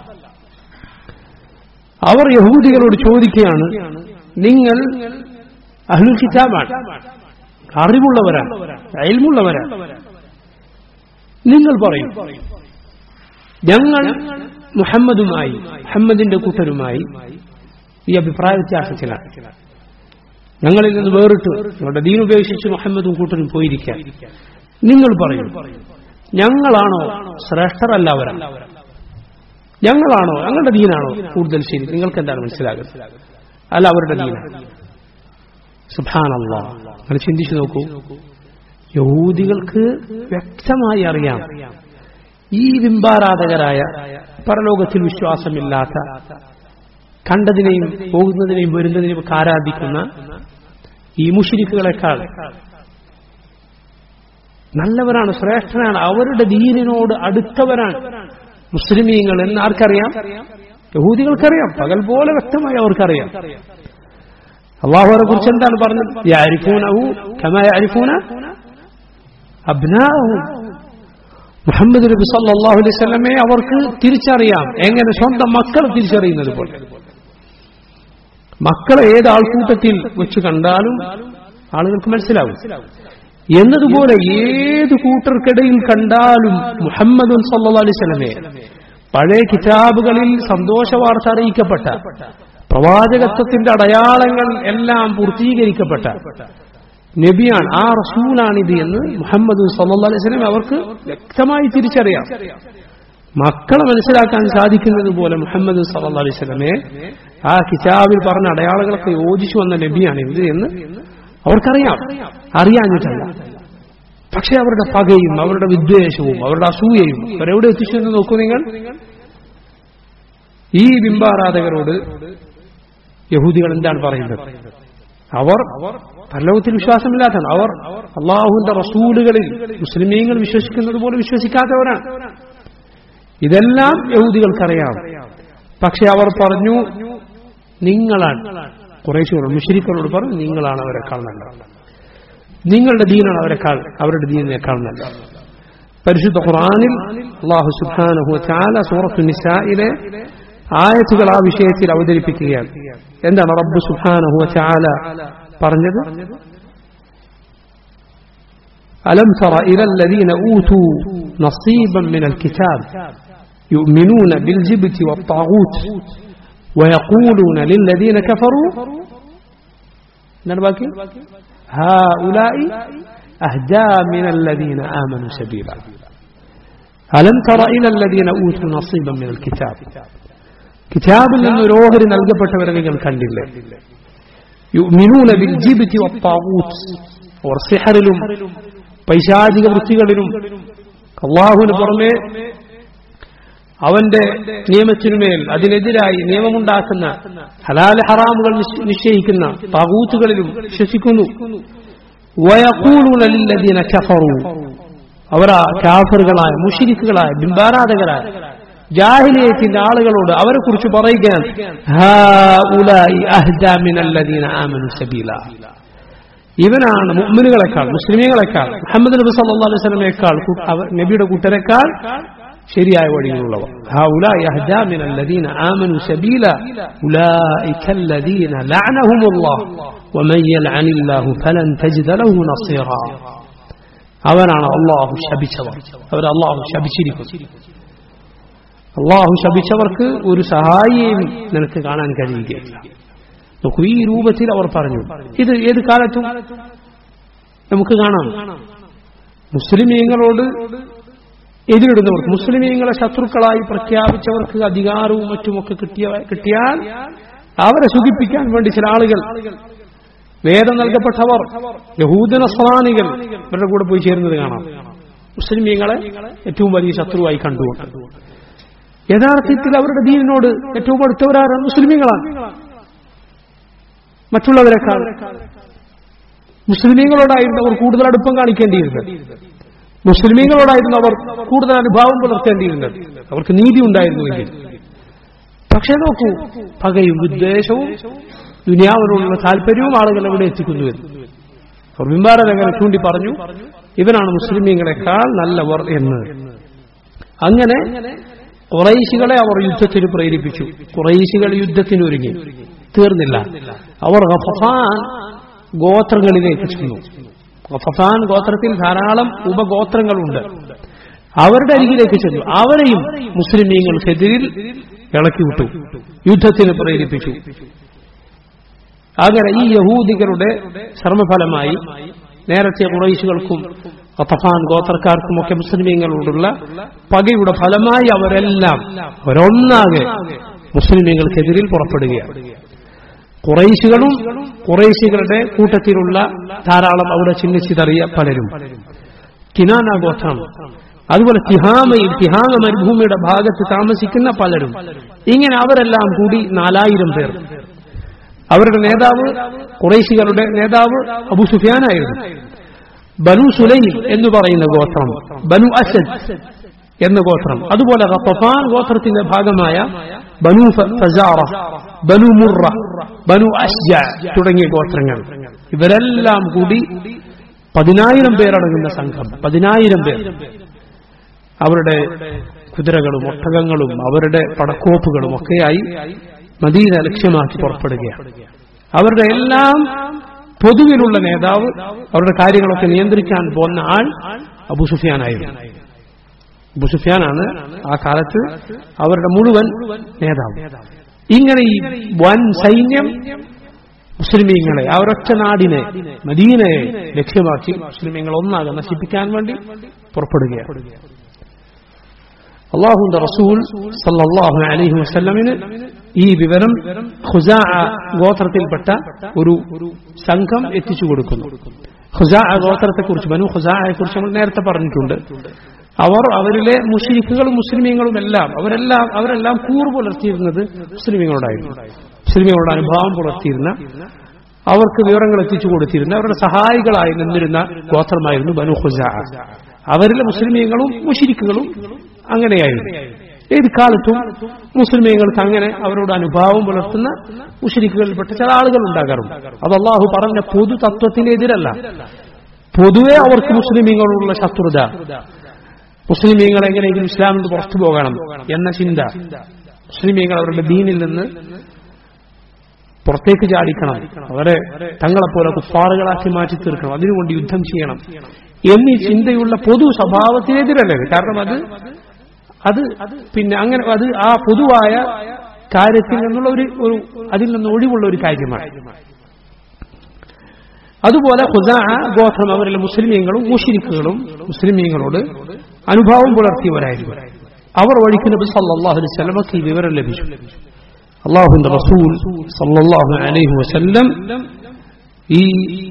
അവർ യഹൂദികളോട് ചോദിക്കുകയാണ് നിങ്ങൾ അഹുൽ കിതാബാണ് അറിവുള്ളവരാണ് അയൽമുള്ളവരാണ് നിങ്ങൾ പറയും ഞങ്ങൾ മുഹമ്മദുമായി മുഹമ്മദിന്റെ കൂട്ടരുമായി ഈ അഭിപ്രായ വ്യത്യാസത്തിലാണ് ഞങ്ങളിൽ നിന്ന് വേറിട്ട് ഞങ്ങളുടെ ദീൻ ഉപേക്ഷിച്ച് മുഹമ്മദും കൂട്ടരും പോയിരിക്കാൻ നിങ്ങൾ പറയും ഞങ്ങളാണോ ശ്രേഷ്ഠരല്ല അവരാണ് ഞങ്ങളാണോ ഞങ്ങളുടെ ദീനാണോ കൂടുതൽ ശരി നിങ്ങൾക്ക് എന്താണ് മനസ്സിലാകുന്നത് അല്ല അവരുടെ ദീനാണ് സുഭാനല്ല അങ്ങനെ ചിന്തിച്ചു നോക്കൂ യഹൂദികൾക്ക് വ്യക്തമായി അറിയാം ഈ ബിംബാരാധകരായ പരലോകത്തിൽ വിശ്വാസമില്ലാത്ത കണ്ടതിനെയും പോകുന്നതിനെയും വരുന്നതിനെയും ഒക്കെ ആരാധിക്കുന്ന ഈ മുഷിരിക്കുകളെക്കാൾ നല്ലവരാണ് ശ്രേഷ്ഠനാണ് അവരുടെ ദീനിനോട് അടുത്തവരാണ് മുസ്ലിമീങ്ങൾ എന്ന് ആർക്കറിയാം യഹൂദികൾക്കറിയാം പകൽ പോലെ വ്യക്തമായി അവർക്കറിയാം അള്ളാഹുവിനെ കുറിച്ച് എന്താണ് പറഞ്ഞത് യാരിഫൂനഹു കമാ യാരിഫൂന അബ്നാഹു മുഹമ്മദ് നബി സല്ലല്ലാഹു അലൈഹി വസല്ലമയെ അവർക്ക് തിരിച്ചറിയാം എങ്ങനെ സ്വന്തം മക്കൾ തിരിച്ചറിയുന്നത് പോലെ മക്കളെ ഏത് ആൾക്കൂട്ടത്തിൽ വെച്ച് കണ്ടാലും ആളുകൾക്ക് മനസ്സിലാവും എന്നതുപോലെ ഏത് കൂട്ടർക്കിടയിൽ കണ്ടാലും മുഹമ്മദ് സല്ലല്ലാഹു അലൈഹി വസല്ലമയെ പഴയ കിതാബുകളിൽ സന്തോഷ വാർത്ത അറിയിക്കപ്പെട്ട പ്രവാചകത്വത്തിന്റെ അടയാളങ്ങൾ എല്ലാം പൂർത്തീകരിക്കപ്പെട്ട നബിയാണ് ആ റസൂലാണിത് എന്ന് മുഹമ്മദ് സല്ലാ അലൈഹി സ്വലം അവർക്ക് വ്യക്തമായി തിരിച്ചറിയാം മക്കളെ മനസ്സിലാക്കാൻ സാധിക്കുന്നത് പോലെ മുഹമ്മദ് സല്ലാ അലൈഹി സ്വലമെ ആ കിതാബിൽ പറഞ്ഞ അടയാളങ്ങളൊക്കെ യോജിച്ചു വന്ന നബിയാണ് ഇത് എന്ന് അവർക്കറിയാം അറിയാഞ്ഞിട്ടല്ല പക്ഷെ അവരുടെ പകയും അവരുടെ വിദ്വേഷവും അവരുടെ അസൂയയും അവരെവിടെ എത്തിച്ചു എന്ന് നോക്കൂ നിങ്ങൾ ഈ ബിംബാരാധകരോട് യഹൂദികൾ എന്താണ് പറയുന്നത് അവർ പരലോകത്തിൽ വിശ്വാസമില്ലാത്തതാണ് അവർ അള്ളാഹുവിന്റെ റസൂലുകളിൽ മുസ്ലിമീങ്ങൾ വിശ്വസിക്കുന്നത് പോലെ വിശ്വസിക്കാത്തവരാണ് ഇതെല്ലാം യഹൂദികൾക്കറിയാം പക്ഷെ അവർ പറഞ്ഞു നിങ്ങളാണ് കുറേശികളോട് മുഷരിക്കളോട് പറഞ്ഞു നിങ്ങളാണ് അവരെക്കാൾ നല്ലത് നിങ്ങളുടെ ദീനാണ് അവരെക്കാൾ അവരുടെ ദീനിനേക്കാൾ നല്ലത് പരിശുദ്ധ ഖുർആനിൽ അള്ളാഹു സുബ്ഹാനഹു ചാല സൂറത്തു നിസായിലെ ആയത്തുകൾ ആ വിഷയത്തിൽ അവതരിപ്പിക്കുകയാണ് എന്താണ് റബ്ബ് സുബ്ഹാനഹു ചാല പറഞ്ഞത് ألم تر إلى الذين أوتوا نصيبا من الكتاب يؤمنون بالجبت والطاغوت ويقولون للذين كفروا نرباكي هؤلاء أهدى من الذين آمنوا سبيلا ألم تر إلى الذين أوتوا نصيبا من الكتاب كتاب لأن روهر نلقبت ورقم كندل يؤمنون بالجبت والطاغوت والسحر പൈശാചിക വൃത്തികളിലും അള്ളാഹുവിന് പുറമെ അവന്റെ നിയമത്തിനുമേൽ അതിനെതിരായി നിയമമുണ്ടാക്കുന്ന ഹലാല ഹറാമുകൾ നിശ്ചയിക്കുന്ന താകൂത്തുകളിലും വിശ്വസിക്കുന്നു വയക്കൂലുലല്ലദീന കഫറു അവർ കാഫറുകളായ മുഷിരിക്കുകളായ ബിംബാരാധകരായ ജാഹിലിയത്തിന്റെ ആളുകളോട് അവരെ കുറിച്ച് പറയുകയാണ് ഇവനാണ് മുഅ്മിനുകളെക്കാൾ മുസ്ലിമീങ്ങളെക്കാൾ മുഹമ്മദ് നബി സല്ലല്ലാഹു അലൈഹി വസല്ലമയേക്കാൾ അവർ നബിയുടെ കൂട്ടരെക്കാൾ ശരിയായ വഴിയിലുള്ളവർ هؤلاء أهدى من الذين آمنوا سبيلا أولئك الذين لعنهم الله ومن يلعن الله فلن تجد له نصيرا അവനാണ് അള്ളാഹു ശപിച്ചവർ അവർ അള്ളാഹു ശപിച്ചിരിക്കുന്നു അള്ളാഹു ശപിച്ചവർക്ക് ഒരു സഹായിയെയും നിനക്ക് കാണാൻ കഴിയുകയില്ല നോക്കൂ ഈ രൂപത്തിൽ അവർ പറഞ്ഞു ഇത് ഏത് കാലത്തും നമുക്ക് കാണാം മുസ്ലിമീങ്ങളോട് എതിരിടുന്നവർക്ക് മുസ്ലിമീങ്ങളെ ശത്രുക്കളായി പ്രഖ്യാപിച്ചവർക്ക് അധികാരവും മറ്റുമൊക്കെ കിട്ടിയ കിട്ടിയാൽ അവരെ സുഖിപ്പിക്കാൻ വേണ്ടി ചില ആളുകൾ വേദം നൽകപ്പെട്ടവർ യഹൂദനസ്രാനികൾ ഇവരുടെ കൂടെ പോയി ചേരുന്നത് കാണാം മുസ്ലിമീങ്ങളെ ഏറ്റവും വലിയ ശത്രുവായി കണ്ടുകൊണ്ട് യഥാർത്ഥത്തിൽ അവരുടെ ദീനിനോട് ഏറ്റവും അടുത്തവരാരാണ് മുസ്ലിമീങ്ങളാണ് മറ്റുള്ളവരെക്കാൾ മുസ്ലിമീങ്ങളോടായിരുന്നു അവർ കൂടുതൽ അടുപ്പം കാണിക്കേണ്ടിയിരുന്നത് മുസ്ലിമീങ്ങളോടായിരുന്നു അവർ കൂടുതൽ അനുഭാവം പുലർത്തേണ്ടിയിരുന്നത് അവർക്ക് നീതി ഉണ്ടായിരുന്നുവെങ്കിൽ പക്ഷേ നോക്കൂ പകയും വിദ്വേഷവും ദുനിയാവിനോടുള്ള താല്പര്യവും ആളുകൾ എവിടെ എത്തിക്കുന്നുവെന്ന് അവർ ബിംബാരനങ്ങനെ ചൂണ്ടി പറഞ്ഞു ഇവനാണ് മുസ്ലിമീങ്ങളെക്കാൾ നല്ലവർ എന്ന് അങ്ങനെ കുറൈശികളെ അവർ യുദ്ധത്തിന് പ്രേരിപ്പിച്ചു കുറൈശികൾ യുദ്ധത്തിന് ഒരുങ്ങി തീർന്നില്ല അവർ ഗഫഫാൻ ഗോത്രങ്ങളിലേക്ക് ചെന്നു ഗഫഫാൻ ഗോത്രത്തിൽ ധാരാളം ഉപഗോത്രങ്ങളുണ്ട് അവരുടെ അരികിലേക്ക് ചെന്നു അവരെയും മുസ്ലിമീങ്ങൾക്കെതിരിൽ ഇളക്കി വിട്ടു യുദ്ധത്തിന് പ്രേരിപ്പിച്ചു അങ്ങനെ ഈ യഹൂദികളുടെ ശ്രമഫലമായി നേരത്തെ കുറൈശികൾക്കും ഖത്തഫാൻ ഗോത്രക്കാർക്കുമൊക്കെ മുസ്ലിമീങ്ങളോടുള്ള പകയുടെ ഫലമായി അവരെല്ലാം ഒരൊന്നാകെ മുസ്ലിമീങ്ങൾക്കെതിരിൽ പുറപ്പെടുകയാണ് കുറൈശികളും കുറൈശികളുടെ കൂട്ടത്തിലുള്ള ധാരാളം അവിടെ ചിഹ്നിച്ചിതറിയ പലരും കിനാന ഗോത്രം അതുപോലെ തിഹാമയിൽ തിഹാമ മരുഭൂമിയുടെ ഭാഗത്ത് താമസിക്കുന്ന പലരും ഇങ്ങനെ അവരെല്ലാം കൂടി നാലായിരം പേർ അവരുടെ നേതാവ് കുറൈശികളുടെ നേതാവ് അബു സുഫിയാനായിരുന്നു ബനു സുലൈം എന്ന് പറയുന്ന ഗോത്രം ബനു അസദ് എന്ന ഗോത്രം അതുപോലെ ഖത്തഫാൻ ഗോത്രത്തിന്റെ ഭാഗമായ ബനു ഫസാറ ബനു മുറ ബനു അഷ്ജ തുടങ്ങിയ ഗോത്രങ്ങൾ ഇവരെല്ലാം കൂടി പതിനായിരം പേരടങ്ങുന്ന സംഘം പതിനായിരം പേർ അവരുടെ കുതിരകളും ഒട്ടകങ്ങളും അവരുടെ പടക്കോപ്പുകളും ഒക്കെയായി മദീന ലക്ഷ്യമാക്കി പുറപ്പെടുകയാണ് അവരുടെ എല്ലാം പൊതുവിലുള്ള നേതാവ് അവരുടെ കാര്യങ്ങളൊക്കെ നിയന്ത്രിക്കാൻ പോകുന്ന ആൾ അബു സുഫിയാനായിരുന്നു അബു സുഫിയാനാണ് ആ കാലത്ത് അവരുടെ മുഴുവൻ നേതാവ് ഇങ്ങനെ ഈ വൻ സൈന്യം മുസ്ലിമീങ്ങളെ ആ ഒരൊറ്റ നാടിനെ മദീനയെ ലക്ഷ്യമാക്കി മുസ്ലിമീങ്ങൾ ഒന്നാകെ നശിപ്പിക്കാൻ വേണ്ടി പുറപ്പെടുകയാണ് അള്ളാഹുന്റെ റസൂൽ സല്ലാഹു അലൈഹി വസ്ല്ലമിന് ഈ വിവരം ഖുസാ ഗോത്രത്തിൽപ്പെട്ട ഒരു സംഘം എത്തിച്ചു കൊടുക്കുന്നു ഖുസാ ഗോത്രത്തെക്കുറിച്ച് ബനു ഖുസായെ കുറിച്ച് നമ്മൾ നേരത്തെ പറഞ്ഞിട്ടുണ്ട് അവർ അവരിലെ മുസ്ലിഖുകളും മുസ്ലിമീങ്ങളും എല്ലാം അവരെല്ലാം അവരെല്ലാം കൂറ് പുലർത്തിയിരുന്നത് മുസ്ലിമീങ്ങളോടായിരുന്നു മുസ്ലിമീങ്ങളോട് അനുഭാവം പുലർത്തിയിരുന്ന അവർക്ക് വിവരങ്ങൾ എത്തിച്ചു കൊടുത്തിരുന്ന അവരുടെ സഹായികളായി നിന്നിരുന്ന ഗോത്രമായിരുന്നു ബനു ഖുസാ അവരിലെ മുസ്ലിമീങ്ങളും മുഷിരിക്കുകളും അങ്ങനെയായിരുന്നു ഏത് കാലത്തും മുസ്ലിമീങ്ങൾക്ക് അങ്ങനെ അവരോട് അനുഭാവം പുലർത്തുന്ന മുഷരിക്കുകളിൽപ്പെട്ട ചില ആളുകൾ ഉണ്ടാകാറുണ്ട് അത് അള്ളാഹു പറഞ്ഞ പൊതു തത്വത്തിനെതിരല്ല പൊതുവെ അവർക്ക് മുസ്ലിമീങ്ങളോടുള്ള ശത്രുത മുസ്ലിമീങ്ങൾ എങ്ങനെയെങ്കിലും ഇസ്ലാമിൽ നിന്ന് പുറത്തു പോകണം എന്ന ചിന്ത മുസ്ലിമീങ്ങൾ അവരുടെ ദീനിൽ നിന്ന് പുറത്തേക്ക് ചാടിക്കണം അവരെ തങ്ങളെപ്പോലെ കുഫാറുകളാക്കി മാറ്റി തീർക്കണം അതിനുകൊണ്ട് യുദ്ധം ചെയ്യണം എന്നീ ചിന്തയുള്ള പൊതു സ്വഭാവത്തിനെതിരല്ലേ ഇത്? കാരണം അത് അത് പിന്നെ അങ്ങനെ അത് ആ പൊതുവായ കാര്യത്തിൽ നിന്നുള്ള ഒരു ഒരു അതിൽ നിന്ന് ഒഴിവുള്ള ഒരു കാര്യമാണ് അതുപോലെ ഖുസാ ഗോത്രം അവരിലെ മുസ്ലിമീങ്ങളും മുഷിരിക്കുകളും മുസ്ലിമീങ്ങളോട് അനുഭാവം പുലർത്തിയവരായിരുന്നു അവർ വഴിക്ക് നബി സല്ലല്ലാഹു അലൈഹി വസല്ലമക്ക് ഈ വിവരം ലഭിച്ചു അള്ളാഹുവിന്റെ റസൂൽ സല്ലല്ലാഹു അലൈഹി വസല്ലം ഈ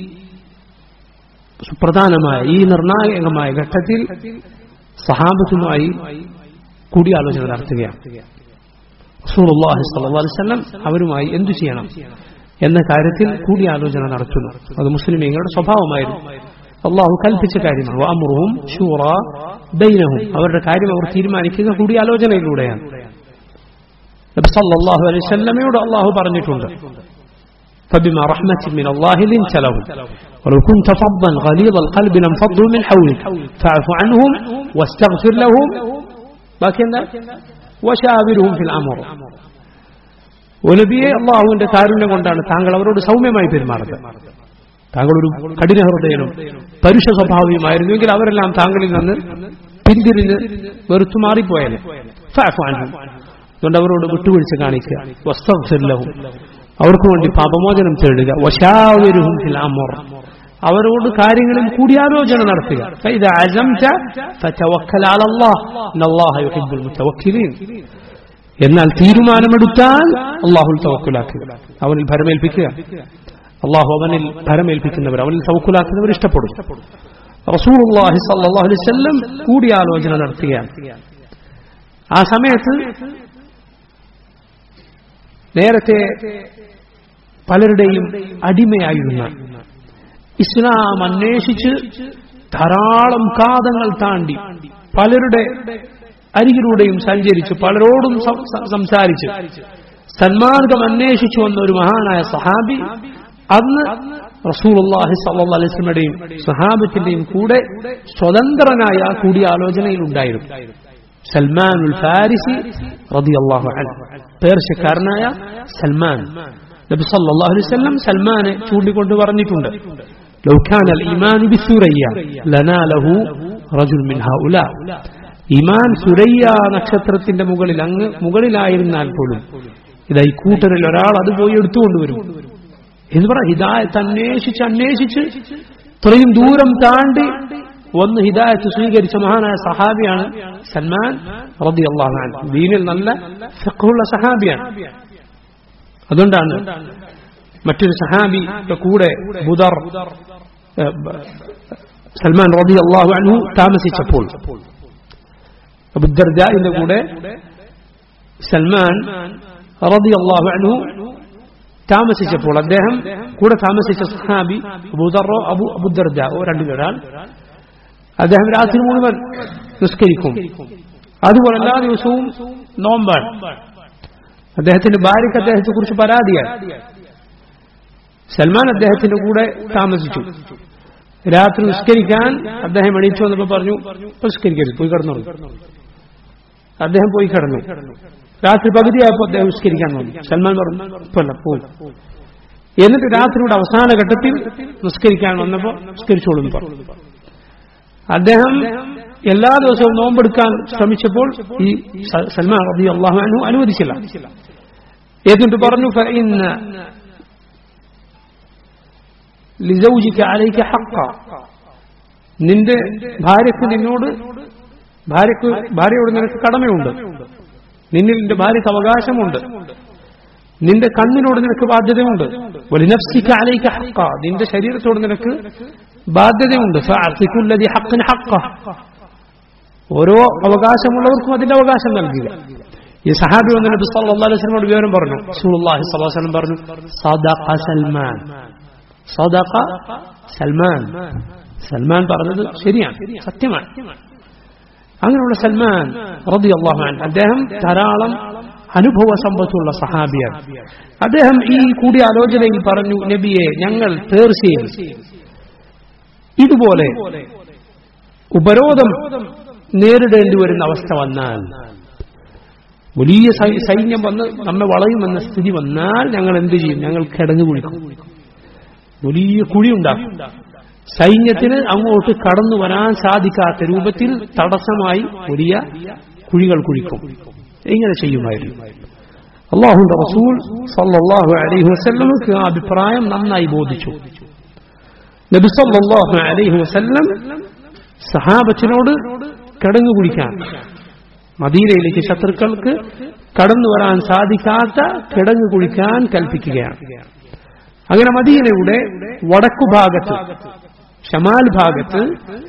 സുപ്രധാനമായ ഈ നിർണായകമായ ഘട്ടത്തിൽ സഹാബത്തുമായി കൂടിയാലോചന നടത്തുകയാണ് റസൂലുള്ളാഹി സ്വല്ലല്ലാഹു അലൈഹി വസല്ലം അവരുമായി എന്തു ചെയ്യണം എന്ന കാര്യത്തിൽ കൂടിയാലോചന നടത്തുന്നു അത് മുസ്ലിമീങ്ങളുടെ സ്വഭാവമായിരുന്നു അള്ളാഹു കൽപ്പിച്ച കാര്യമാണ് വഅമ്റുഹും ഷൂറ ബൈനഹും അവരുടെ കാര്യം അവർ തീരുമാനിക്കുക കൂടിയാലോചനയിലൂടെയാണ് നബി സല്ലല്ലാഹു അലൈഹി വസല്ലമയോട് അള്ളാഹു പറഞ്ഞിട്ടുണ്ട് فبما رحمة من الله لنت لهم ولو كنت فظا غليظ القلب لانفضوا من حولك فاعف عنهم واستغفر لهم لكن وشاورهم في الأمر ഒലബിയെ അള്ളാഹുവിന്റെ കാരുണ്യം കൊണ്ടാണ് താങ്കൾ അവരോട് സൗമ്യമായി പെരുമാറുന്നത് താങ്കൾ ഒരു കഠിന ഹൃദയനും പരുഷ സ്വഭാവിയുമായിരുന്നുവെങ്കിൽ അവരെല്ലാം താങ്കളിൽ നിന്ന് പിന്തിരിഞ്ഞ് വെറുത്തു മാറിപ്പോയാലേ ഫാഫാനും അതുകൊണ്ട് അവരോട് വിട്ടുവീഴ്ച കാണിക്കുക വസ്തവും അവർക്ക് വേണ്ടി പാപമോചനം തേടുക വശാവരുഹും ഫിൽ അമർ അവരോട് കാര്യങ്ങളിൽ കൂടിയാലോചന നടത്തുക فإذا عزمت فتوكل على الله إن الله يحب المتوكلين എന്നാൽ തീരുമാനമെടുത്താൽ അള്ളാഹുൽ തവക്കുലാക്കുക അവനിൽ ഭരമേൽപ്പിക്കുക അള്ളാഹു അവനിൽ ഭരമേൽപ്പിക്കുന്നവർ അവനിൽ തവക്കുലാക്കുന്നവർ ഇഷ്ടപ്പെടും റസൂലുള്ളാഹി സല്ലല്ലാഹു അലൈഹി വസല്ലം കൂടിയാലോചന നടത്തുകയാണ് ആ സമയത്ത് നേരത്തെ പലരുടെയും അടിമയായിരുന്ന ഇസ്ലാം അന്വേഷിച്ച് ധാരാളം കാതങ്ങൾ താണ്ടി പലരുടെ അരികിലൂടെയും സഞ്ചരിച്ച് പലരോടും സം- സം- സംസാരിച്ച് സന്മാർഗം അന്വേഷിച്ചു വന്ന ഒരു മഹാനായ സഹാബി അന്ന് റസൂലുള്ളാഹി സ്വല്ലല്ലാഹു അലൈഹി വസല്ലമയുടെയും സഹാബത്തിന്റെയും കൂടെ സ്വതന്ത്രനായ ആ കൂടിയാലോചനയിൽ ഉണ്ടായിരുന്നു സൽമാനുൽ ഫാരിസി റളിയല്ലാഹു അൻഹു പേർഷ്യക്കാരനായ സൽമാൻ നബി സല്ലല്ലാഹു അലൈഹി വസല്ലം സൽമാനെ ചൂണ്ടിക്കൊണ്ട് പറഞ്ഞിട്ടുണ്ട് ലൗ കാന അൽ ഈമാനു ബിസുറയ്യ ലനാലഹു റജുൽ മിൻ ഹൗലാ ഈമാൻ സുരയ്യ നക്ഷത്രത്തിന്റെ മുകളിൽ അങ്ങ് മുകളിലായിരുന്നാൽ പോലും ഇതാ ഈ കൂട്ടരിൽ ഒരാൾ അത് പോയി എടുത്തുകൊണ്ടുവരും എന്ന് പറ ഹിദായത്ത് അന്വേഷിച്ച് അന്വേഷിച്ച് ഇത്രയും ദൂരം താണ്ടി ഒന്ന് ഹിദായത്ത് സ്വീകരിച്ച മഹാനായ സഹാബിയാണ് സൽമാൻ റബി അള്ളാഹാൻ ദീനിൽ നല്ല ഫഖുള്ള സഹാബിയാണ് അതുകൊണ്ടാണ് മറ്റൊരു സഹാബി കൂടെ ബുദർ ഏഹ്, ബ- സൽമാൻ റബി അള്ളാഹു അൻഹു താമസിച്ചപ്പോൾ അബുദ്ദർജാന്റെ കൂടെ സൽമാൻ റബി അള്ളാഹു അൻഹു താമസിച്ചപ്പോൾ അദ്ദേഹം കൂടെ താമസിച്ച സഹാബി അബൂദറോ അബു അബുദ്ദർജാവോ രണ്ടുപേരാൾ അദ്ദേഹം രാത്രി മുഴുവൻ നിസ്കരിക്കും അതുപോലെ എല്ലാ ദിവസവും നോമ്പാണ് അദ്ദേഹത്തിന്റെ ഭാര്യയ്ക്ക് അദ്ദേഹത്തെ കുറിച്ച് പരാതിയാണ് സൽമാൻ അദ്ദേഹത്തിന്റെ കൂടെ താമസിച്ചു രാത്രി നിസ്കരിക്കാൻ അദ്ദേഹം എണീച്ചു വന്നപ്പോ പറഞ്ഞു "ഇപ്പൊ നിസ്കരിക്കരുത് പോയി കിടന്നോളൂ അദ്ദേഹം പോയി കിടന്നു രാത്രി പകുതിയായപ്പോൾ അദ്ദേഹം നിസ്കരിക്കാൻ വന്നു സൽമാൻ പറഞ്ഞു ഇപ്പല്ല പോയി എന്നിട്ട് രാത്രിയുടെ അവസാന ഘട്ടത്തിൽ നിസ്കരിക്കാൻ വന്നപ്പോൾ നിസ്കരിച്ചോളൂ എന്ന് പറഞ്ഞു അദ്ദേഹം എല്ലാ ദിവസവും നോമ്പെടുക്കാൻ ശ്രമിച്ചപ്പോൾ ഈ സ- സൽമാൻ റബി അള്ളാഹു അനു അനുവദിച്ചില്ല എന്നിട്ട് പറഞ്ഞു فإن لزوجك عليك حقا നിന്റെ ഭാര്യക്ക് നിന്നോട് ഭാര്യക്ക് ഭാര്യയോട് നിനക്ക് കടമയുണ്ട് നിന്നിൽ നിന്റെ ഭാര്യക്ക് അവകാശമുണ്ട് നിന്റെ കണ്ണിനോട് നിനക്ക് ബാധ്യതയുണ്ട് വലിനഫ്സിക അലൈക ഹക്ക നിന്റെ ശരീരത്തോട് നിനക്ക് ബാധ്യതയുണ്ട് ഫഅഅതി കുല്ലദി ഹഖ്ൻ ഹഖ്ക ഓരോ അവകാശമുള്ളവർക്കും അതിന്റെ അവകാശം നൽകുക ഈ സഹാബി വന്ന നബി സല്ലല്ലാഹു അലൈഹി വസല്ലമയോട് വിവരം പറഞ്ഞു റസൂലുള്ളാഹി സ്വല്ലല്ലാഹു അലൈഹി വസല്ലം പറഞ്ഞു സദഖ സൽമാൻ സദഖ സൽമാൻ സൽമാൻ പറഞ്ഞത് ശരിയാണ് സത്യമാണ് അങ്ങനെയുള്ള സൽമാൻ റതി അള്ളാഹു അദ്ദേഹം ധാരാളം അനുഭവ സമ്പത്തുള്ള സഹാബിയാണ് അദ്ദേഹം ഈ കൂടിയാലോചനയിൽ പറഞ്ഞു നബിയെ ഞങ്ങൾ പേർഷ്യയിൽ ഇതുപോലെ ഉപരോധം നേരിടേണ്ടി വരുന്ന അവസ്ഥ വന്നാൽ വലിയ സൈ- സൈന്യം വന്ന് നമ്മെ വളയുമെന്ന സ്ഥിതി വന്നാൽ ഞങ്ങൾ എന്ത് ചെയ്യും ഞങ്ങൾ കിടങ്ങു കുഴിക്കും വലിയ കുഴിയുണ്ടാക്കും സൈന്യത്തിന് അങ്ങോട്ട് കടന്നു വരാൻ സാധിക്കാത്ത രൂപത്തിൽ തടസ്സമായി വലിയ കുഴികൾ കുഴിക്കും ഇങ്ങനെ ചെയ്യുമായിരുന്നു അള്ളാഹുന്റെ റസൂൽ സല്ലല്ലാഹു അലൈഹി വസല്ലമക്ക് ആ അഭിപ്രായം നന്നായി ബോധിച്ചു നബി സല്ലല്ലാഹു അലൈഹി വസല്ലം സഹാബത്തിനോട് കിടങ്ങു കുടിക്കാൻ മദീനയിലേക്ക് ശത്രുക്കൾക്ക് കടന്നു വരാൻ സാധിക്കാത്ത കിടങ്ങു കുഴിക്കാൻ കൽപ്പിക്കുകയാണ് അങ്ങനെ മദീനയുടെ വടക്കു ഭാഗത്ത് ഷമാൽ ഭാഗത്ത്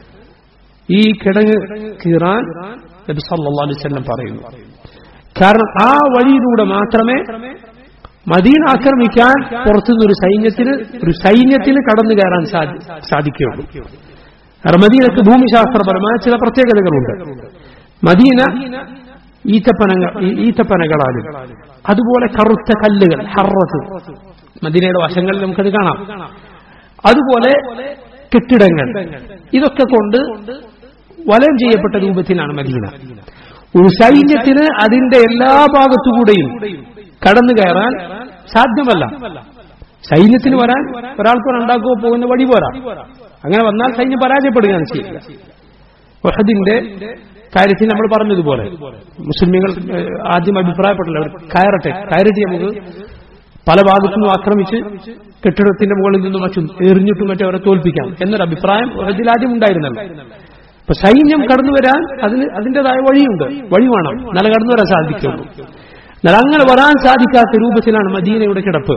ഈ കിടങ്ങ് കീറാൻ നബി സല്ലല്ലാഹു അലൈഹി വസല്ലം പറയുന്നു കാരണം ആ വഴിയിലൂടെ മാത്രമേ മദീന ആക്രമിക്കാൻ പുറത്തുനിന്ന് ഒരു സൈന്യത്തിന് ഒരു സൈന്യത്തിന് കടന്നു കയറാൻ സാധി- സാധിക്കുകയുള്ളൂ കാരണം മദീനക്ക് ഭൂമിശാസ്ത്രപരമായ ചില പ്രത്യേകതകളുണ്ട് മദീന ഈത്തപ്പനങ്ങൾ ഈ- ഈത്തപ്പനകളാലും അതുപോലെ കറുത്ത കല്ലുകൾ ഹറത്ത് മദീനയുടെ വശങ്ങളിൽ നമുക്കത് കാണാം അതുപോലെ കെട്ടിടങ്ങൾ ഇതൊക്കെ കൊണ്ട് വലയം ചെയ്യപ്പെട്ട രൂപത്തിലാണ് മദീന ഒരു സൈന്യത്തിന് അതിന്റെ എല്ലാ ഭാഗത്തുകൂടെയും കടന്നു കയറാൻ സാധ്യമല്ല സൈന്യത്തിന് വരാൻ ഒരാൾക്ക് ഉണ്ടാക്കുകയോ പോകുന്ന വഴി പോരാ അങ്ങനെ വന്നാൽ സൈന്യം പരാജയപ്പെടുകയാണ് ചെയ്യുക വഹദിന്റെ കാര്യത്തിൽ നമ്മൾ പറഞ്ഞതുപോലെ മുസ്ലിമുകൾ ഏഹ്, ആദ്യം അഭിപ്രായപ്പെട്ടില്ല അവർ കയറട്ടെ കയറിട്ട് നമുക്ക് പല ഭാഗത്തുനിന്നും ആക്രമിച്ച് കെട്ടിടത്തിന്റെ മുകളിൽ നിന്നും മറ്റും എറിഞ്ഞിട്ടും മറ്റും അവരെ തോൽപ്പിക്കാം എന്നൊരു അഭിപ്രായം വഹദിൽ ആദ്യം ഉണ്ടായിരുന്നല്ലോ അപ്പൊ സൈന്യം കടന്നു വരാൻ അതിന് അതിൻ്റെതായ വഴിയുണ്ട് വഴി വേണം നല്ല കടന്നു വരാൻ സാധിക്കുള്ളൂ എന്നാൽ അങ്ങനെ വരാൻ സാധിക്കാത്ത രൂപത്തിലാണ് മദീനയുടെ കിടപ്പ്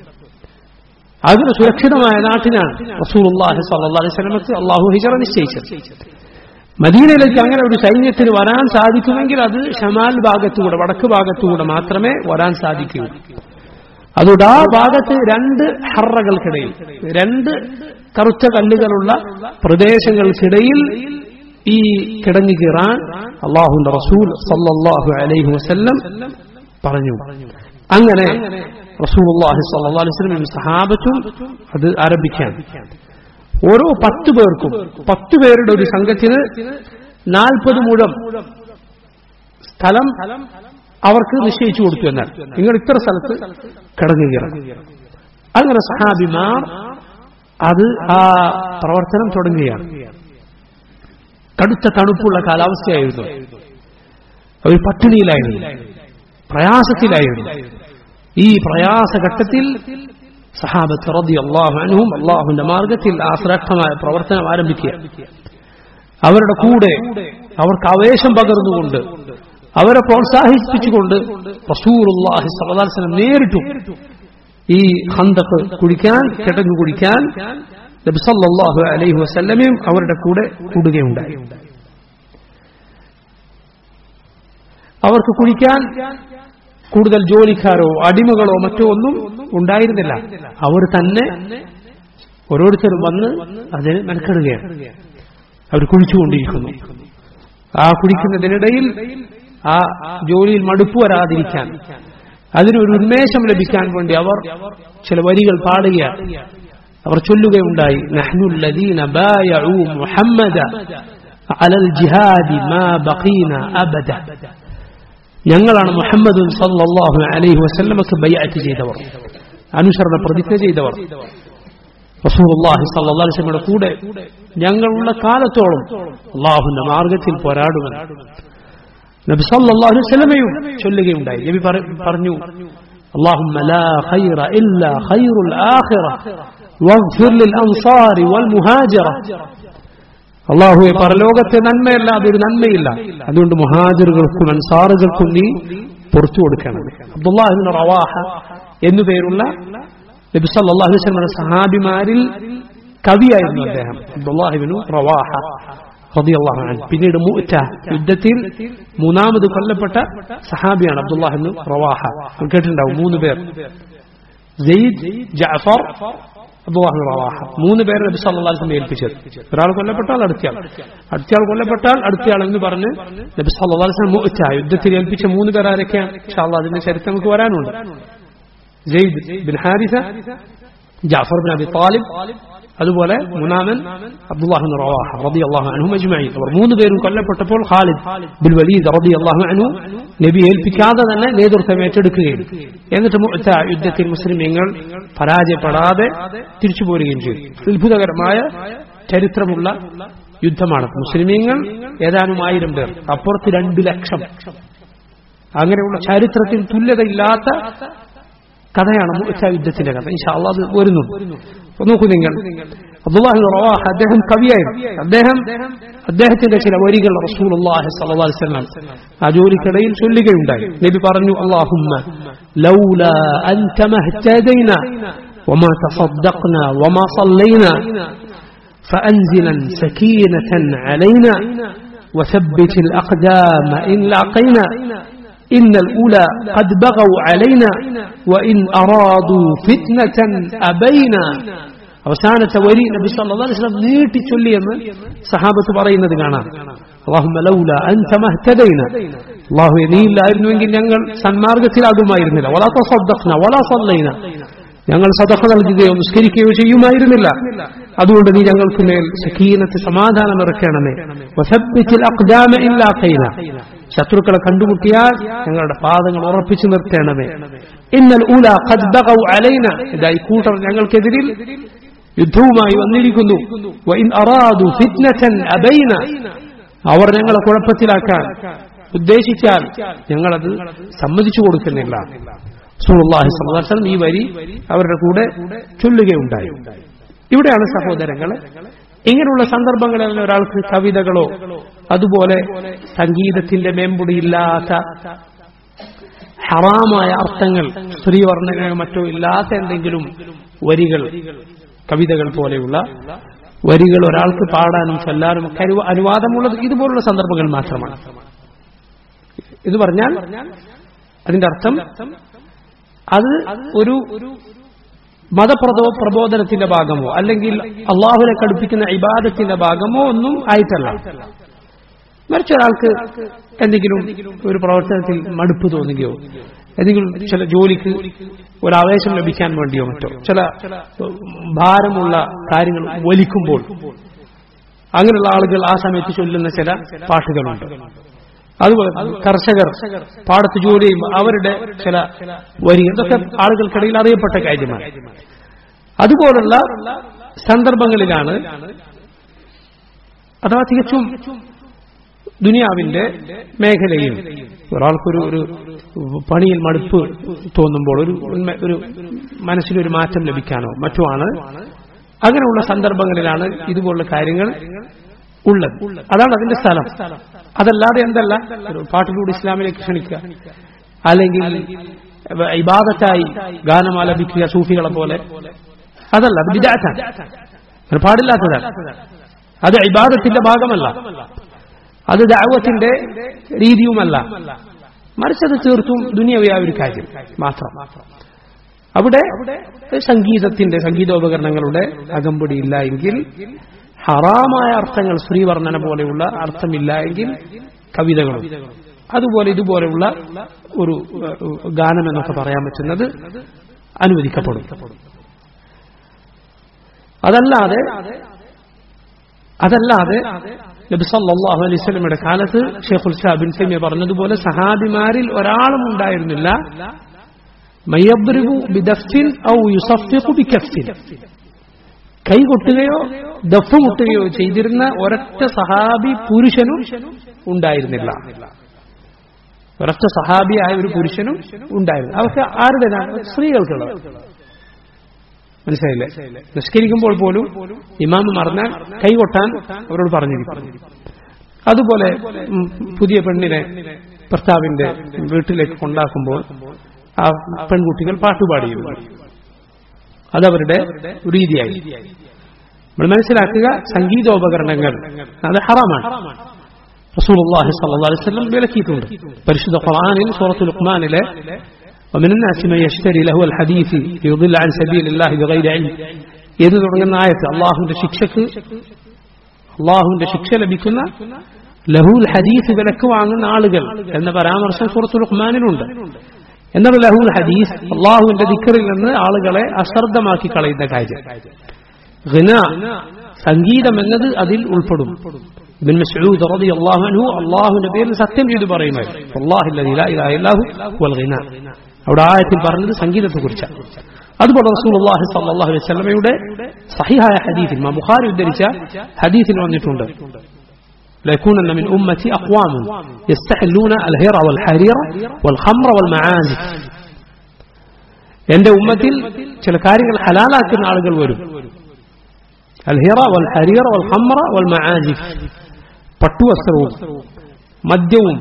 അതിന് സുരക്ഷിതമായ നാട്ടിനാണ് റസൂലുള്ളാഹി സ്വല്ലല്ലാഹു അലൈഹി വസല്ലമക്ക് അള്ളാഹു ഹിജറ നിശ്ചയിച്ചത് മദീനയിലേക്ക് അങ്ങനെ ഒരു സൈന്യത്തിന് വരാൻ സാധിക്കുമെങ്കിൽ അത് ഷമാൽ ഭാഗത്തുകൂടെ വടക്ക് ഭാഗത്തുകൂടെ മാത്രമേ വരാൻ സാധിക്കൂ അതുകൊണ്ട് ആ ഭാഗത്ത് രണ്ട് ഹറകൾക്കിടയിൽ രണ്ട് കറുത്ത കല്ലുകളുള്ള പ്രദേശങ്ങൾക്കിടയിൽ ഈ കിടങ്ങി കീറാൻ അള്ളാഹുന്റെ റസൂൽ സല്ലല്ലാഹു അലൈഹി വസല്ലം പറഞ്ഞു അങ്ങനെ റസൂലുള്ളാഹി സല്ലല്ലാഹു അലൈഹി വസല്ലം സഹാബത്തും അത് ആരംഭിക്കാൻ ഓരോ പത്ത് പേർക്കും പത്ത് പേരുടെ ഒരു സംഘത്തിന് നാൽപ്പത് മുഴം സ്ഥലം അവർക്ക് നിശ്ചയിച്ചു കൊടുത്തു എന്നാൽ നിങ്ങൾ ഇത്ര സ്ഥലത്ത് കടന്നു കയറണം അങ്ങനെ സഹാബിമാർ അത് ആ പ്രവർത്തനം തുടങ്ങുകയാണ് കടുത്ത തണുപ്പുള്ള കാലാവസ്ഥയായിരുന്നു അവർ പട്ടിണിയിലായിരുന്നു പ്രയാസത്തിലായിരുന്നു ഈ പ്രയാസഘട്ടത്തിൽ സഹാബത്ത് റതി അള്ളാഹു അനുവും അള്ളാഹുവിന്റെ മാർഗത്തിൽ ആ ശ്രേഷ്ഠമായ പ്രവർത്തനം ആരംഭിക്കുക അവരുടെ കൂടെ അവർക്ക് ആവേശം പകർന്നുകൊണ്ട് അവരെ പ്രോത്സാഹിപ്പിച്ചുകൊണ്ട് റസൂറുല്ലാഹി സലഹുലം നേരിട്ടു ഈ ഹന്തക്ക് കുടിക്കാൻ കിടങ്ങു കുടിക്കാൻ നബി സല്ലല്ലാഹു അലൈഹി വസല്ലമയും അവരുടെ കൂടെ കൂടുകയുണ്ടായി അവർക്ക് കുടിക്കാൻ കൂടുതൽ ജോലിക്കാരോ അടിമകളോ മറ്റോ ഒന്നും ഉണ്ടായിരുന്നില്ല അവർ തന്നെ ഓരോരുത്തരും വന്ന് അതിന് മെനക്കെടുകയാണ് അവർ കുഴിച്ചുകൊണ്ടിരിക്കുന്നു ആ കുടിക്കുന്നതിനിടയിൽ ആ ജോലിയിൽ മടുപ്പ് വരാതിരിക്കാൻ അതിനൊരു ഉന്മേഷം ലഭിക്കാൻ വേണ്ടി അവർ ചില വരികൾ പാടുകയാണ് അവർ ചൊല്ലുകയുണ്ടായി നഹ്നുല്ലദീന ബായഉ മുഹമ്മദ അലൽ ജിഹാദി മാ ബഖീന അബദ ഞങ്ങളാണ് മുഹമ്മദ് സല്ലല്ലാഹു അലൈഹി വസല്ലമക്ക് ബൈഅത്ത് ചെയ്തവർ അനുസരണ പ്രതിജ്ഞ ചെയ്തവർ റസൂലുള്ളാഹി സല്ലല്ലാഹു അലൈഹി വസല്ലമയുടെ കൂടെ ഞങ്ങളുള്ള കാലത്തോളം അള്ളാഹുവിന്റെ മാർഗത്തിൽ പോരാടുമെന്ന് നബി സല്ലല്ലാഹു അലൈഹി വസല്ലമയും ചൊല്ലുകയുണ്ടായി നബി പറ- പറഞ്ഞു اللهم لا خير إلا خير الآخرة واغفر للأنصار والمهاجرة അള്ളാഹുവെ പരലോകത്തെ നന്മയല്ലാതെ ഒരു നന്മയില്ല അതുകൊണ്ട് മുഹാജിറുകൾക്കും അൻസാറുകൾക്കും നീ പുറത്തു കൊടുക്കണം അബ്ദുല്ലാഹിബിൻ റവാഹ എന്നു പേരുള്ള നബി സല്ലല്ലാഹു അലൈഹി വസല്ലമയുടെ സഹാബിമാരിൽ കവിയായിരുന്നു അദ്ദേഹം അബ്ദുല്ലാഹിബിനു റവാഹ റളിയല്ലാഹു അൻഹു പിന്നീട് മുഅ്ത യുദ്ധത്തിൽ മൂന്നാമത് കൊല്ലപ്പെട്ട സഹാബിയാണ് അബ്ദുല്ലാഹിബിൻ റവാഹ നിങ്ങൾ കേട്ടിട്ടുണ്ടാവും മൂന്ന് പേർ സെയ്ദ് ജഅഫർ അബ്ദുല്ലാഹു റവാഹ മൂന്ന് പേരെ നബി സല്ലല്ലാഹു അലൈഹി വസല്ലം ഏൽപ്പിച്ചത് ഒരാൾ കൊല്ലപ്പെട്ടാൽ അടുത്തയാൾ അടുത്തയാൾ കൊല്ലപ്പെട്ടാൽ അടുത്തയാൾ എന്ന് പറഞ്ഞ് നബി സല്ലല്ലാഹു അലൈഹി വസല്ലം മുഅ്ത യുദ്ധത്തിൽ ഏൽപ്പിച്ച മൂന്ന് പേർ ആരൊക്കെയാണ് ഇൻഷാല്ലാ അതിന്റെ ചരിത്രം നമുക്ക് വരാനുണ്ട് Zaid bin Haritha Jafar bin Abi Talib അതുപോലെ മൂന്നാമൻ അബ്ദുല്ലാഹു റവാഹ റളിയല്ലാഹു അൻഹു അജ്മഈൻ അവർ മൂന്ന് പേരും കൊല്ലപ്പെട്ടപ്പോൾ ഖാലിദ് ബിൻ വലീദ് റളിയല്ലാഹു അൻഹു നബി ഏൽപ്പിക്കാതെ തന്നെ നേതൃത്വം ഏറ്റെടുക്കുകയും എന്നിട്ട് മുഅ്ത യുദ്ധത്തിൽ മുസ്ലിമീങ്ങൾ പരാജയപ്പെടാതെ തിരിച്ചു പോരുകയും ചെയ്തു അത്ഭുതകരമായ ചരിത്രമുള്ള യുദ്ധമാണ് മുസ്ലിമീങ്ങൾ ഏതാനും ആയിരം പേർ അപ്പുറത്ത് രണ്ടു ലക്ഷം അങ്ങനെയുള്ള ചരിത്രത്തിൽ തുല്യതയില്ലാത്ത കഥയാണ് മുഅ്ത യുദ്ധത്തിന്റെ കഥ ഇൻഷാ അല്ലാഹ് അത് വരുന്നുണ്ട് അപ്പൊ നോക്കൂ നിങ്ങൾ അബ്ദുല്ലാഹി റവാഹ അദ്ദേഹം കവിയായിരുന്നു അദ്ദേഹം അദ്ദേഹത്തിന്റെ ചില വരികൾ റസൂലുള്ളാഹി സ്വല്ലല്ലാഹു അലൈഹി വസല്ലം ആ ജോലിക്കിടയിൽ ചൊല്ലുകയുണ്ടായി നബി പറഞ്ഞു അല്ലാഹുമ്മ ലൗലാ അൻത മഹ്തദൈന وما تصدقنا وما صلينا فأنزلا سكينة علينا وثبت الأقدام إن لاقينا إن الأولى قد بغوا علينا وإن أرادوا فتنة أبينا അവസാനത്തെ വരി നബി സല്ലല്ലാഹു അലൈഹി വസല്ലം നീട്ടി ചൊല്ലിയെന്ന് സഹാബത്ത് പറയുന്നത് കാണാം അല്ലാഹുമ്മ ലൗല അൻത മഹ്തദൈന അല്ലാഹു നീയില്ലായിരുന്നുവെങ്കിൽ ഞങ്ങൾ സന്മാർഗത്തിലാകുമായിരുന്നില്ല വലാ തസദ്ദഖ്ന വലാ സല്ലൈന ഞങ്ങൾ സദഖ നൽകുകയോ നിസ്കരിക്കുകയോ ചെയ്യുമായിരുന്നില്ല അതുകൊണ്ട് നീ ഞങ്ങൾക്ക് മേൽ സക്കീനത്ത് സമാധാനം ഇറക്കണമേ വസബ്ബിത്തിൽ അഖ്ദാമ ഇല്ലാ ഖൈന ശത്രുക്കളെ കണ്ടുമുട്ടിയാൽ ഞങ്ങളുടെ പാദങ്ങൾ ഉറപ്പിച്ചു നിർത്തണമേ ഇന്നൽ ഊല ഖദ് ബഗൗ അലൈന ഇതായി കൂട്ടർ ഞങ്ങൾക്കെതിരിൽ യുദ്ധവുമായി വന്നിരിക്കുന്നു വഇൻ അറാദു ഫിത്നതൻ അബൈന അവർ ഞങ്ങളെ കുഴപ്പത്തിലാക്കാൻ ഉദ്ദേശിച്ചാൽ ഞങ്ങളത് സമ്മതിച്ചു കൊടുക്കുന്നില്ല സുല്ലാഹി സല്ലാസ്ലം ഈ വരി അവരുടെ കൂടെ ചൊല്ലുകയുണ്ടായി ഇവിടെയാണ് സഹോദരങ്ങളെ ഇങ്ങനെയുള്ള സന്ദർഭങ്ങളിൽ ഒരാൾക്ക് കവിതകളോ അതുപോലെ സംഗീതത്തിന്റെ മേമ്പൊടിയില്ലാത്ത ഹറാമായ അർത്ഥങ്ങൾ സ്ത്രീവർണ്ണനയോ മറ്റോ ഇല്ലാത്ത എന്തെങ്കിലും വരികൾ കവിതകൾ പോലെയുള്ള വരികൾ ഒരാൾക്ക് പാടാനും ചൊല്ലാനും ഒക്കെ അനുവാദമുള്ളത് ഇതുപോലുള്ള സന്ദർഭങ്ങൾ മാത്രമാണ് ഇത് പറഞ്ഞാൽ അതിന്റെ അർത്ഥം അത് ഒരു മതപ്രദോ പ്രബോധനത്തിന്റെ ഭാഗമോ അല്ലെങ്കിൽ അള്ളാഹുനെ കടുപ്പിക്കുന്ന ഇബാദത്തിന്റെ ഭാഗമോ ഒന്നും ആയിട്ടല്ല മറിച്ച് ഒരാൾക്ക് എന്തെങ്കിലും ഒരു പ്രവർത്തനത്തിൽ മടുപ്പ് തോന്നുകയോ എന്തെങ്കിലും ചില ജോലിക്ക് ഒരു ആവേശം ലഭിക്കാൻ വേണ്ടിയോ മറ്റോ ചില ഭാരമുള്ള കാര്യങ്ങൾ വലിക്കുമ്പോൾ അങ്ങനെയുള്ള ആളുകൾ ആ സമയത്ത് ചൊല്ലുന്ന ചില പാട്ടുകളുണ്ട് അതുപോലെ കർഷകർ പാടത്ത് ജോലി ചെയ്യുമ്പോൾ അവരുടെ ചില വരി ഇതൊക്കെ ആളുകൾക്കിടയിൽ അറിയപ്പെട്ട കാര്യമാണ് അതുപോലുള്ള സന്ദർഭങ്ങളിലാണ് അഥവാ തികച്ചും ദുനിയാവിന്റെ മേഖലയിൽ ഒരാൾക്കൊരു ഒരു പണിയിൽ മടുപ്പ് തോന്നുമ്പോൾ ഒരു ഒരു മനസ്സിലൊരു മാറ്റം ലഭിക്കാനോ മറ്റുമാണ് അങ്ങനെയുള്ള സന്ദർഭങ്ങളിലാണ് ഇതുപോലുള്ള കാര്യങ്ങൾ ഉള്ളത് അതാണ് അതിന്റെ സ്ഥലം അതല്ലാതെ എന്തല്ല ഒരു പാട്ടിലൂടെ ഇസ്ലാമിലേക്ക് ക്ഷണിക്കുക അല്ലെങ്കിൽ ഇബാദത്തായി ഗാനം ആലപിക്കുക സൂഫികളെ പോലെ അതല്ല അത് വിദാറ്റാണ് അത് പാടില്ലാത്തതാണ് അത് ഇബാദത്തിന്റെ ഭാഗമല്ല അത് ദാവത്തിന്റെ രീതിയുമല്ല മറിച്ചത് തീർത്തും ദുനിയവയായ ഒരു കാര്യം മാത്രം അവിടെ സംഗീതത്തിന്റെ സംഗീതോപകരണങ്ങളുടെ അകമ്പടിയില്ല എങ്കിൽ ഹറാമായ അർത്ഥങ്ങൾ ശ്രീവർണ്ണന പോലെയുള്ള അർത്ഥമില്ല എങ്കിൽ കവിതകളും അതുപോലെ ഇതുപോലെയുള്ള ഒരു ഗാനം എന്നൊക്കെ പറയാൻ പറ്റുന്നത് അനുവദിക്കപ്പെടും അതല്ലാതെ അതല്ലാതെ നബി സല്ലല്ലാഹു അലൈഹി വസല്ലമയുടെ കാലത്ത് ഷെയ്ഖുൽ ഇസ്ലാം ബിൻ തൈമിയ പറഞ്ഞതുപോലെ സഹാബിമാരിൽ ഒരാളും ഉണ്ടായിരുന്നില്ല മയ്യബ്രിബു ബിദഫ്തിൻ ഔ യുസഫിഖു ബികഫ്തിൻ കൈ കൊട്ടുകയോ ദഫ് മുട്ടുകയോ ചെയ്തിരുന്ന ഒരൊറ്റ സഹാബി പുരുഷനും ഉണ്ടായിരുന്നില്ല ഒരൊറ്റ സഹാബിയായ ഒരു പുരുഷനും ഉണ്ടായിരുന്നു അവർക്ക് ആരുടേതാണ് സ്ത്രീകൾക്കുള്ളത് മനസ്സിലായില്ലേ നിസ്കരിക്കുമ്പോൾ പോലും ഇമാമ് മറന്നാൽ കൈകൊട്ടാൻ അവരോട് പറഞ്ഞിരിക്കും അതുപോലെ പുതിയ പെണ്ണിനെ ഭർത്താവിന്റെ വീട്ടിലേക്ക് കൊണ്ടാക്കുമ്പോൾ ആ പെൺകുട്ടികൾ പാട്ടുപാടിയിരുന്നു അതവരുടെ രീതിയായി നമ്മൾ മനസ്സിലാക്കുക സംഗീതോപകരണങ്ങൾ അത് ഹറാമാണ് റസൂലുള്ളാഹി സ്വല്ലല്ലാഹു അലൈഹി വസല്ലം വിലക്കിയിട്ടുണ്ട് പരിശുദ്ധ ഖുർആനിൽ സൂറത്തുൽ ലുഖ്മാനിലെ ومن الناس من يشتري له الحديث ليضل عن سبيل الله بغير علم ഏത് തുടങ്ങുന്ന ആയത്ത് അള്ളാഹുവിന്റെ ശിക്ഷക്ക് അള്ളാഹുവിന്റെ ശിക്ഷ ലഭിക്കുന്ന ലഹുൽ ഹദീസ് വിലക്ക് വാങ്ങുന്ന ആളുകൾ എന്ന പരാമർശം സൂറത്തുൽ റഹ്മാനിലുണ്ട് എന്നാൽ ലഹുൽ ഹദീസ് അള്ളാഹുവിന്റെ ദിക്കറിൽ നിന്ന് ആളുകളെ അശ്രദ്ധമാക്കി കളയുന്ന കാര്യം ഘന സംഗീതം എന്നത് അതിൽ ഉൾപ്പെടും ഇബ്ൻ മസ്ഊദ് റളിയല്ലാഹു അൻഹു അള്ളാഹുവിന്റെ പേരിൽ സത്യം ചെയ്തു പറയുമായിരുന്നു അല്ലാഹു അല്ലദീ ലാ ഇലാഹ ഇല്ലാഹു വൽ ഘിന അവിടെ ആയത്തിൽ പറഞ്ഞത് സംഗീതത്തെ കുറിച്ചാണ് അതുപോലെ റസൂലുള്ളാഹി സ്വല്ലല്ലാഹു അലൈഹി വസല്ലമയുടെ സഹിഹായ ഹദീസിൽ ഇമാം ബുഖാരി ഉദ്ധരിച്ച ഹദീസിൽ വന്നിട്ടുണ്ട് ليكونن من أمتي أقوام يستحلون الهر والحرير والخمر والمعازف എന്റെ ഉമ്മത്തിൽ ചില കാര്യങ്ങൾ ഹലാലാക്കുന്ന ആളുകൾ വരും അൽഹിറ വൽ ഹരീറ വൽ ഹമ്ര വൽ മആജിഫ് പട്ടുവസ്ത്രവും മദ്യവും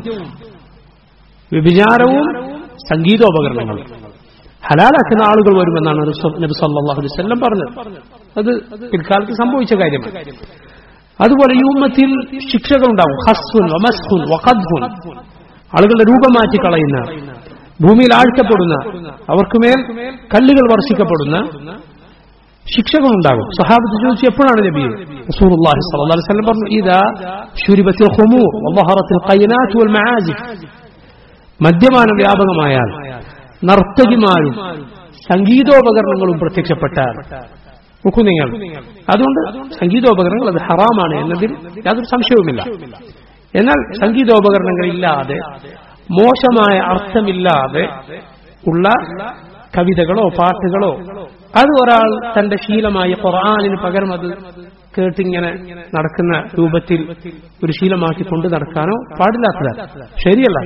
വ്യഭിചാരവും സംഗീതോപകരണങ്ങളും ഹലാലാക്കുന്ന ആളുകൾ വരുമെന്നാണ് നബി സല്ലല്ലാഹു അലൈഹി വസല്ലം പറഞ്ഞത് അത് പിൽക്കാലത്ത് സംഭവിച്ച കാര്യമാണ് അതുപോലെ ഈ ഉമ്മത്തിൽ ശിക്ഷകൾ ഉണ്ടാവും ഹസ്ഫുൻ വമസ്ഫുൻ വഖദ്ഫുൻ ആളുകളുടെ രൂപം മാറ്റി കളയുന്ന ഭൂമിയിൽ ആഴ്ത്തപ്പെടുന്ന അവർക്കുമേൽ കല്ലുകൾ വർഷിക്കപ്പെടുന്ന ശിക്ഷകൾ ഉണ്ടാകും സഹാബത്ത് ചോദിച്ചു എപ്പോഴാണ് നബിയെ റസൂലുള്ളാഹി സ്വല്ലല്ലാഹു അലൈഹി വസല്ലം പറഞ്ഞു ഇദാ ശുരിബത്തിൽ ഖുമൂർ വളഹറത്തിൽ ഖൈനാത്ത് വൽ മആജിഫ് മദ്യപാനം വ്യാപകമായാൽ നർത്തകിമാരും സംഗീതോപകരണങ്ങളും പ്രത്യക്ഷപ്പെട്ടാൽ നോക്കൂ നിങ്ങൾ അതുകൊണ്ട് സംഗീതോപകരണങ്ങൾ അത് ഹറാമാണ് എന്നതിൽ യാതൊരു സംശയവുമില്ല എന്നാൽ സംഗീതോപകരണങ്ങൾ ഇല്ലാതെ മോശമായ അർത്ഥമില്ലാതെ ഉള്ള കവിതകളോ പാട്ടുകളോ അത് ഒരാൾ തന്റെ ശീലമായ ഖുർആാനിന് പകരം അത് കേട്ടിങ്ങനെ നടക്കുന്ന രൂപത്തിൽ ഒരു ശീലമാക്കി കൊണ്ട് നടക്കാനോ പാടില്ലാത്തതാണ് ശരിയല്ല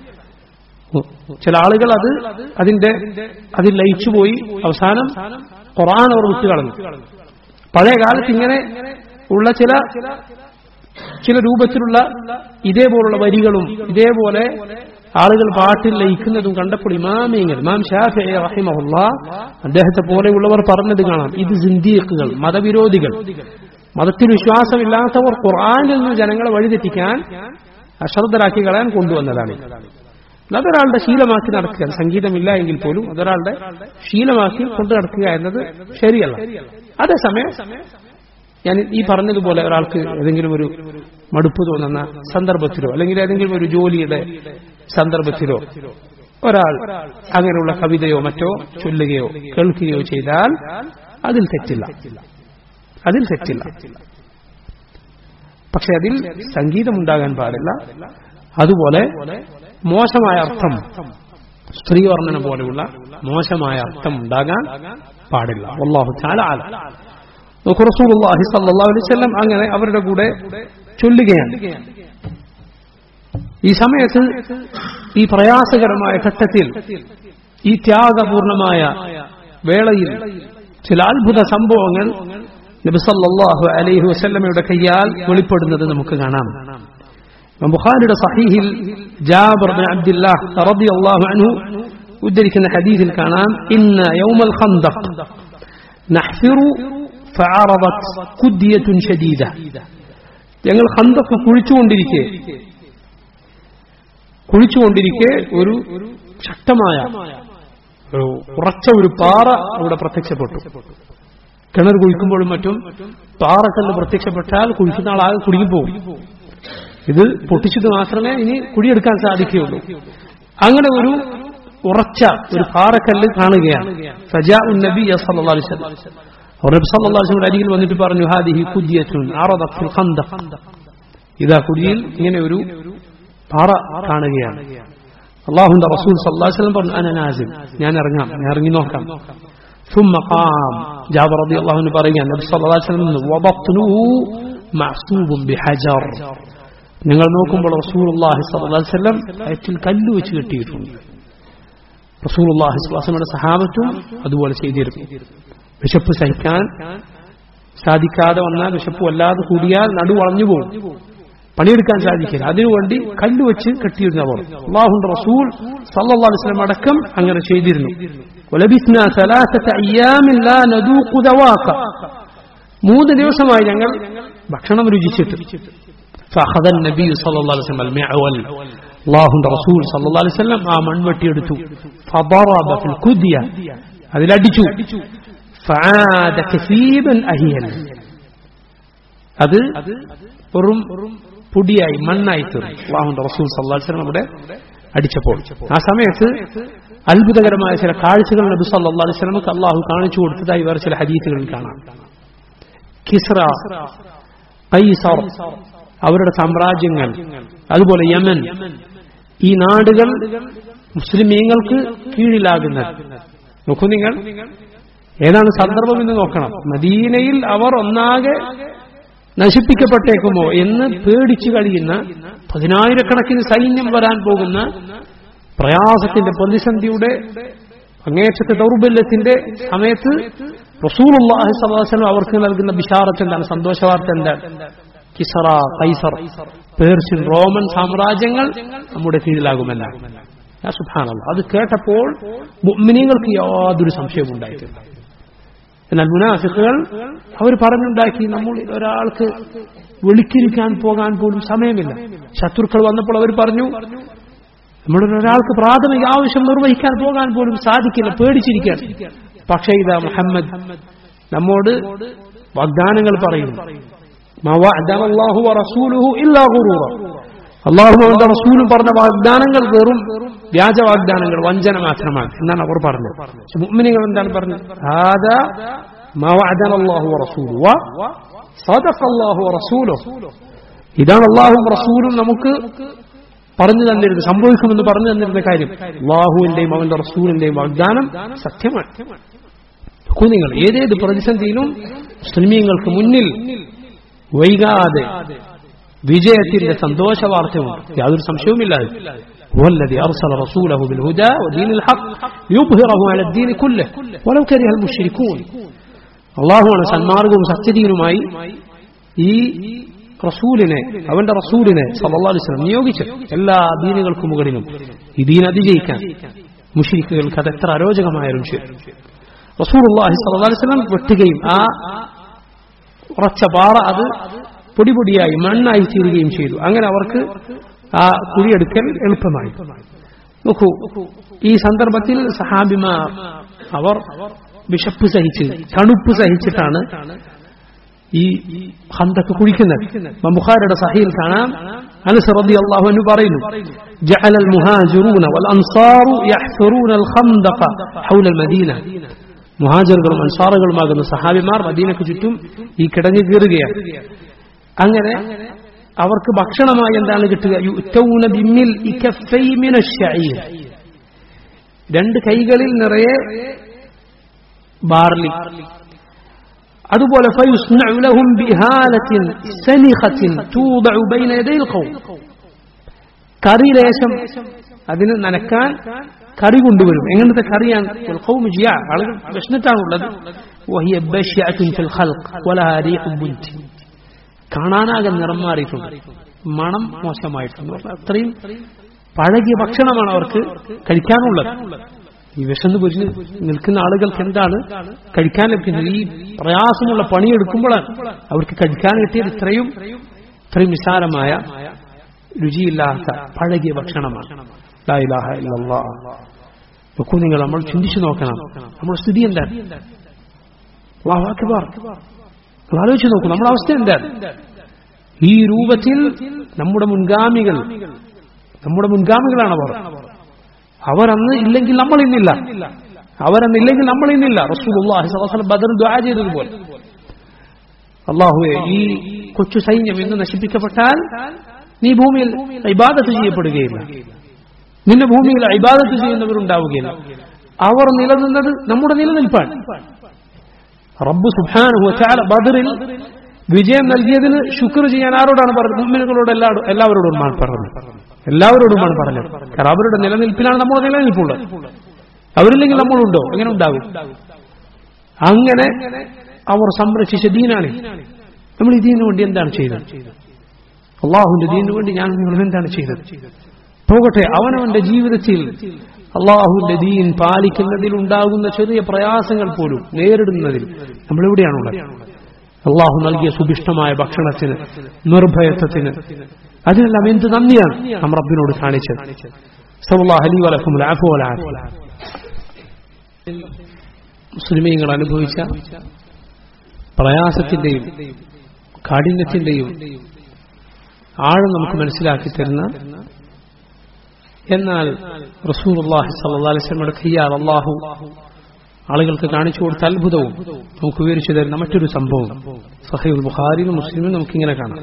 ചില ആളുകൾ അത് അതിന്റെ അതിൽ ലയിച്ചുപോയി അവസാനം ഖുർആൻ അവർ വിട്ടുകളഞ്ഞു പഴയ കാലത്ത് ഇങ്ങനെ ഉള്ള ചില ചില രൂപത്തിലുള്ള ഇതേപോലുള്ള വരികളും ഇതേപോലെ ആളുകൾ പാട്ടിൽ ലയിക്കുന്നതും കണ്ടപ്പോൾ ഇമാമിങ്ങൾ ഇമാം ഷാഫി റഹിമഹുല്ല അദ്ദേഹത്തെ പോലെയുള്ളവർ പറഞ്ഞത് കാണാം ഇത് സിന്ദീഖുകൾ മതവിരോധികൾ മതത്തിൽ വിശ്വാസമില്ലാത്തവർ ഖുർആാനിൽ നിന്ന് ജനങ്ങളെ വഴിതെറ്റിക്കാൻ അശ്രദ്ധരാക്കി കളയാൻ കൊണ്ടുവന്നതാണ് അതൊരാളുടെ ശീലമാക്കി നടക്കുക സംഗീതമില്ല എങ്കിൽ പോലും അതൊരാളുടെ ശീലമാക്കി കൊണ്ടു നടക്കുക എന്നത് ശരിയല്ല അതേസമയം ഞാൻ ഈ പറഞ്ഞതുപോലെ ഒരാൾക്ക് ഏതെങ്കിലും ഒരു മടുപ്പ് തോന്നുന്ന സന്ദർഭത്തിലോ അല്ലെങ്കിൽ ഏതെങ്കിലും ഒരു ജോലിയുടെ സന്ദർഭത്തിലോ ഒരാൾ അങ്ങനെയുള്ള കവിതയോ മറ്റോ ചൊല്ലുകയോ കേൾക്കുകയോ ചെയ്താൽ അതിൽ തെറ്റില്ല അതിൽ തെറ്റില്ല പക്ഷെ അതിൽ സംഗീതമുണ്ടാകാൻ പാടില്ല അതുപോലെ മോശമായ അർത്ഥം സ്ത്രീവർണ്ണന പോലെയുള്ള മോശമായ അർത്ഥം ഉണ്ടാകാൻ പാടില്ല അള്ളാഹു ചാല നോക്കൂ റസൂലുള്ളാഹി സല്ലല്ലാഹു അലൈഹി വസല്ലം അങ്ങനെ അവരുടെ കൂടെ ചൊല്ലുകയാണ് ഈ സമയത്ത് ഈ പ്രയാസകരമായ ഘട്ടത്തിൽ ഈ ത്യാഗപൂർണമായ വേളയിൽ ചില അത്ഭുത സംഭവങ്ങൾ നബി സല്ലല്ലാഹു അലൈഹി വസല്ലമയുടെ കയ്യാൽ വെളിപ്പെടുന്നത് നമുക്ക് കാണാം ബുഖാരിയുടെ സഹീഹിൽ ജാബിർ ബിൻ അബ്ദുല്ലാഹ് റളിയല്ലാഹു അൻഹു ഉദ്ധരിക്കുന്ന ഹദീസിൽ കാണാം ഇന്ന യൗമൽ ഖന്ദഖ് നഹ്ഫിറു ഫഅറദത് കുദ്യത്തുൻ ഷദീദ ഞങ്ങൾ ഖന്ദഖ് കുഴിച്ചുകൊണ്ടിരിക്കെ കുഴിച്ചുകൊണ്ടിരിക്കെ ഒരു ശക്തമായ ഒരു ഉറച്ച ഒരു പാറ അവിടെ പ്രത്യക്ഷപ്പെട്ടു കിണർ കുഴിക്കുമ്പോഴും മറ്റും പാറക്കല്ല് പ്രത്യക്ഷപ്പെട്ടാൽ കുഴിക്കുന്ന ആളാകെ കുടുങ്ങിപ്പോകും ഇത് പൊട്ടിച്ചത് മാത്രമേ ഇനി കുഴിയെടുക്കാൻ സാധിക്കുകയുള്ളൂ അങ്ങനെ ഒരു ഉറച്ച ഒരു പാറക്കല്ല് കാണുകയാണ് സജാ ഉൻ നബി സല്ലല്ലാഹു അലൈഹി വസല്ലം അവർ നബി സല്ലല്ലാഹു അലൈഹി വസല്ലം അരികിൽ വന്നിട്ട് പറഞ്ഞു ഹാദിഹി കുദ്യത്തുൻ അറദത് ഫിൽ ഖന്ദഖ് ഇതാ കുഴിയിൽ ഇങ്ങനെ ഒരു പാറ കാണുകയാണ് അള്ളാഹുന്റെ റസൂൽ സല്ലല്ലാഹു അലൈഹി വസല്ലം പറഞ്ഞു അന നാസിൽ ഞാൻ ഇറങ്ങാം ഞാൻ ഇറങ്ങി നോക്കാം ثم قام جابر رضي الله عنه പറയുകയാണ് നബി സല്ലല്ലാഹു അലൈഹി വസല്ലം وبطنه معصوب بحجر നിങ്ങൾ നോക്കുമ്പോൾ റസൂലുള്ളാഹി സ്വല്ലല്ലാഹു അലൈഹി വസല്ലം വയറ്റിൽ കല്ല് വെച്ച് കെട്ടിയിട്ടുണ്ട് റസൂലുള്ളാഹി സ്വല്ലല്ലാഹു അലൈഹി വസല്ലം സഹാബത്തും അതുപോലെ ചെയ്തിരുന്നു വിശപ്പ് സഹിക്കാൻ സാധിക്കാതെ വന്നാൽ വിശപ്പ് വല്ലാതെ കൂടിയാൽ നടു വളഞ്ഞു പോകും പണിയെടുക്കാൻ സാധിക്കില്ല അതിനുവേണ്ടി കല്ല് വെച്ച് കെട്ടിയിരുന്നവർ അള്ളാഹുന്റെ റസൂൽ സല്ലല്ലാഹു അലൈഹി വസല്ലം അടക്കം അങ്ങനെ ചെയ്തിരുന്നു ولبثنا ثلاثة أيام لا نذوق ذواق മൂന്ന് ദിവസമായി ഞങ്ങൾ ഭക്ഷണം രുചിച്ചിട്ട് فأخذ النبي صلى الله عليه وسلم المعول അള്ളാഹുന്റെ റസൂൽ സല്ലല്ലാഹു അലൈഹി വസല്ലം ആ മൺവെട്ടി എടുത്തു ഫضرب في الكدية അതിലടിച്ചു فعاد كثيبا أهيلا അത് വെറും പൊടിയായി മണ്ണായി തീർന്നു അള്ളാഹുന്റെ റസൂൽ സല്ലാഹു വസ്ലം അവിടെ അടിച്ചപ്പോൾ ആ സമയത്ത് അത്ഭുതകരമായ ചില കാഴ്ചകൾ നബി സല്ലാ അലൈഹി സ്വലമക്ക് അള്ളാഹു കാണിച്ചു കൊടുത്തതായി വേറെ ചില ഹദീസുകളിൽ കാണാം കിസ്ര കൈസർ അവരുടെ സാമ്രാജ്യങ്ങൾ അതുപോലെ യമൻ ഈ നാടുകൾ മുസ്ലിമീങ്ങൾക്ക് കീഴിലാകുന്നത് നോക്കൂ നിങ്ങൾ ഏതാണ് സന്ദർഭം എന്ന് നോക്കണം മദീനയിൽ അവർ ഒന്നാകെ നശിപ്പിക്കപ്പെട്ടേക്കുമോ എന്ന് പേടിച്ചു കഴിയുന്ന പതിനായിരക്കണക്കിന് സൈന്യം വരാൻ പോകുന്ന പ്രയാസത്തിന്റെ പ്രതിസന്ധിയുടെ അങ്ങേറ്റത്തെ ദൗർബല്യത്തിന്റെ സമയത്ത് റസൂലുള്ളാഹി സ്വല്ലല്ലാഹു അവർക്ക് നൽകുന്ന ബിഷാറത്ത് എന്താണ് സന്തോഷവാർത്ത എന്താണ് കിസറ കൈസർ പേർഷ്യൻ റോമൻ സാമ്രാജ്യങ്ങൾ നമ്മുടെ കീഴിലാകുമല്ല സുഭാനല്ല അത് കേട്ടപ്പോൾ മുഅ്മിനീങ്ങൾക്ക് യാതൊരു സംശയവും ഉണ്ടായിട്ടില്ല എന്നാൽ മുനാഫിക്കുകൾ അവർ പറഞ്ഞുണ്ടാക്കി നമ്മൾ ഒരാൾക്ക് വിളിക്കിരിക്കാൻ പോകാൻ പോലും സമയമില്ല ശത്രുക്കൾ വന്നപ്പോൾ അവർ പറഞ്ഞു നമ്മുടെ ഒരാൾക്ക് പ്രാഥമിക ആവശ്യം നിർവഹിക്കാൻ പോകാൻ പോലും സാധിക്കില്ല പേടിച്ചിരിക്കാൻ പക്ഷേ ഇതാ മുഹമ്മദ് നമ്മോട് വാഗ്ദാനങ്ങൾ പറയുന്നു അള്ളാഹുവിന്റെ റസൂലും പറഞ്ഞ വാഗ്ദാനങ്ങൾ വെറും വ്യാജ വാഗ്ദാനങ്ങൾ വഞ്ചന മാത്രമാണ് എന്നാണ് അവർ പറഞ്ഞത് മുഅ്മിനീങ്ങൾ എന്താണ് പറഞ്ഞത് ഇതാണ് അള്ളാഹും റസൂലും നമുക്ക് പറഞ്ഞു തന്നിരുന്നത് സംഭവിക്കുമെന്ന് പറഞ്ഞു തന്നിരുന്ന കാര്യം അള്ളാഹുവിന്റെയും അവന്റെ റസൂലിന്റെയും വാഗ്ദാനം സത്യമാണ് നിങ്ങൾ ഏതേത് പ്രതിസന്ധിയിലും മുസ്ലിമീങ്ങൾക്ക് മുന്നിൽ വൈകാതെ വിജയത്തിന്റെ സന്തോഷ വാർത്തയുണ്ട് യാതൊരു സംശയവുമില്ല هو الذي أرسل رسوله بالهدى ودين الحق ليظهره على الدين كله ولو كره المشركون അള്ളാഹുവാണ് സന്മാർഗവും സത്യദീനുമായി ഈ റസൂലിനെ അവന്റെ റസൂലിനെ സല്ലാ അലിസ്ലം നിയോഗിച്ചത് എല്ലാ ദീനുകൾക്കും മുകളിലും ഈ ദീൻ അതിജയിക്കാൻ മുഷിരിക്കുകൾക്ക് അത് എത്ര അരോചകമായാലും ശരി റസൂൽ അള്ളാഹി സല്ലാ അലിസ്ലം വെട്ടുകയും ആ ഉറച്ച പാറ അത് പൊടിപൊടിയായി മണ്ണായി തീരുകയും ചെയ്തു അങ്ങനെ അവർക്ക് ആ കുഴിയെടുക്കൽ എളുപ്പമായി നോക്കൂ ഈ സന്ദർഭത്തിൽ സഹാബിമാർ അവർ വിശപ്പ് സഹിച്ച് തണുപ്പ് സഹിച്ചിട്ടാണ് ഈ ഹന്തക്ക് കുഴിക്കുന്നത് ബുഖാരുടെ സഹയിൽ കാണാം അനസ് റബി അള്ളാഹു എന്ന് പറയുന്നു جعل المهاجرون والأنصار يحفرون الخندق حول المدينة മുഹാജറുകളും അൻസാറുകളുമാകുന്ന സഹാബിമാർ മദീനക്ക് ചുറ്റും ഈ കിടങ്ങ് കീറുകയാണ് അങ്ങനെ അവർക്ക് ഭക്ഷണമായി എന്താണ് കിട്ടുക യുറ്റൗന ബിമ്മിൽ ഇക്കഫൈമിന ശഈർ രണ്ട് കൈകളിൽ നിറയെ ബാർലി അതുപോലെ فيصنع لهم بهالة سنخة توضع بين يدي القوم കറി ലേശം അതിന് നനക്കാൻ കറി കൊണ്ടുവരും എങ്ങനത്തെ കറിയാണ് القوم جياع ആളുകൾ വിശന്നിട്ടാണുള്ളത് وهي بشعة في الخلق ولها ريح بنت കാണാനാകെ നിറം മാറിയിട്ടുണ്ട് മണം മോശമായിട്ടുണ്ട് അത്രയും പഴകിയ ഭക്ഷണമാണ് അവർക്ക് കഴിക്കാനുള്ളത് ഈ വിശന്ന് പൊരിഞ്ഞ് നിൽക്കുന്ന ആളുകൾക്ക് എന്താണ് കഴിക്കാൻ ലഭിക്കുന്നത് ഈ പ്രയാസമുള്ള പണിയെടുക്കുമ്പോഴാണ് അവർക്ക് കഴിക്കാൻ കിട്ടിയത് ഇത്രയും ഇത്രയും നിസാരമായ രുചിയില്ലാത്ത പഴകിയ ഭക്ഷണമാണ് നോക്കൂ നിങ്ങൾ നമ്മൾ ചിന്തിച്ചു നോക്കണം നമ്മുടെ സ്ഥിതി എന്താണ് ആലോചിച്ച് നോക്കൂ നമ്മുടെ അവസ്ഥ എന്താണ് ഈ രൂപത്തിൽ നമ്മുടെ മുൻഗാമികൾ നമ്മുടെ മുൻഗാമികളാണ് അവർ അവർ അന്ന് ഇല്ലെങ്കിൽ നമ്മൾ ഇന്നില്ല അവരന്നില്ലെങ്കിൽ നമ്മൾ ഇന്നില്ല റസൂൽ ബദർ ദ്വാ ചെയ്തതുപോലെ അള്ളാഹുവെ ഈ കൊച്ചു സൈന്യം ഇന്ന് നശിപ്പിക്കപ്പെട്ടാൽ നീ ഭൂമിയിൽ ഇബാദത്ത് ചെയ്യപ്പെടുകയില്ല നിന്റെ ഭൂമിയിൽ ഇബാദത്ത് ചെയ്യുന്നവരുണ്ടാവുകയില്ല അവർ നിലനിന്നത് നമ്മുടെ നിലനിൽപ്പാണ് റബ്ബ് സുബാനു ബദറിൽ വിജയം നൽകിയതിന് ശുക്ർ ചെയ്യാൻ ആരോടാണ് പറഞ്ഞത് മുമ്മിനുകളോട് എല്ലാവരോടുമാണ് പറഞ്ഞത് എല്ലാവരോടുമാണ് പറഞ്ഞത് കാരണം അവരുടെ നിലനിൽപ്പിലാണ് നമ്മുടെ നിലനിൽപ്പുള്ളത് അവരില്ലെങ്കിൽ നമ്മളുണ്ടോ എങ്ങനെ ഉണ്ടാകും അങ്ങനെ അവർ സംരക്ഷിച്ച ദീനാണ് നമ്മൾ ഈ ദീനു വേണ്ടി എന്താണ് ചെയ്തത് അള്ളാഹുവിന്റെ ദീനു വേണ്ടി ഞാൻ നിങ്ങൾ എന്താണ് ചെയ്തത് പോകട്ടെ അവനവന്റെ ജീവിതത്തിൽ അള്ളാഹുവിന്റെ ദീൻ പാലിക്കുന്നതിൽ ഉണ്ടാകുന്ന ചെറിയ പ്രയാസങ്ങൾ പോലും നേരിടുന്നതിൽ നമ്മളെവിടെയാണുള്ളത് അള്ളാഹു നൽകിയ സുഭിഷ്ടമായ ഭക്ഷണത്തിന് നിർഭയത്വത്തിന് അതിനെല്ലാം എന്ത് നന്ദിയാണ് നാം റബ്ബിനോട് കാണിച്ചത് സവല്ലാഹ് അലി വലക്കും മുസ്ലിമീങ്ങൾ അനുഭവിച്ച പ്രയാസത്തിന്റെയും കാഠിന്യത്തിന്റെയും ആഴം നമുക്ക് മനസ്സിലാക്കി തരുന്ന എന്നാൽ റസൂൽ അള്ളാഹി സല്ലാസ്ലമയുടെ കയ്യാൽ അള്ളാഹു ആളുകൾക്ക് കാണിച്ചു കൊടുത്ത അത്ഭുതവും നമുക്ക് വിവരിച്ചു തരുന്ന മറ്റൊരു സംഭവം സഹീൽ ബുഖാരിലും മുസ്ലിമിലും നമുക്കിങ്ങനെ കാണാം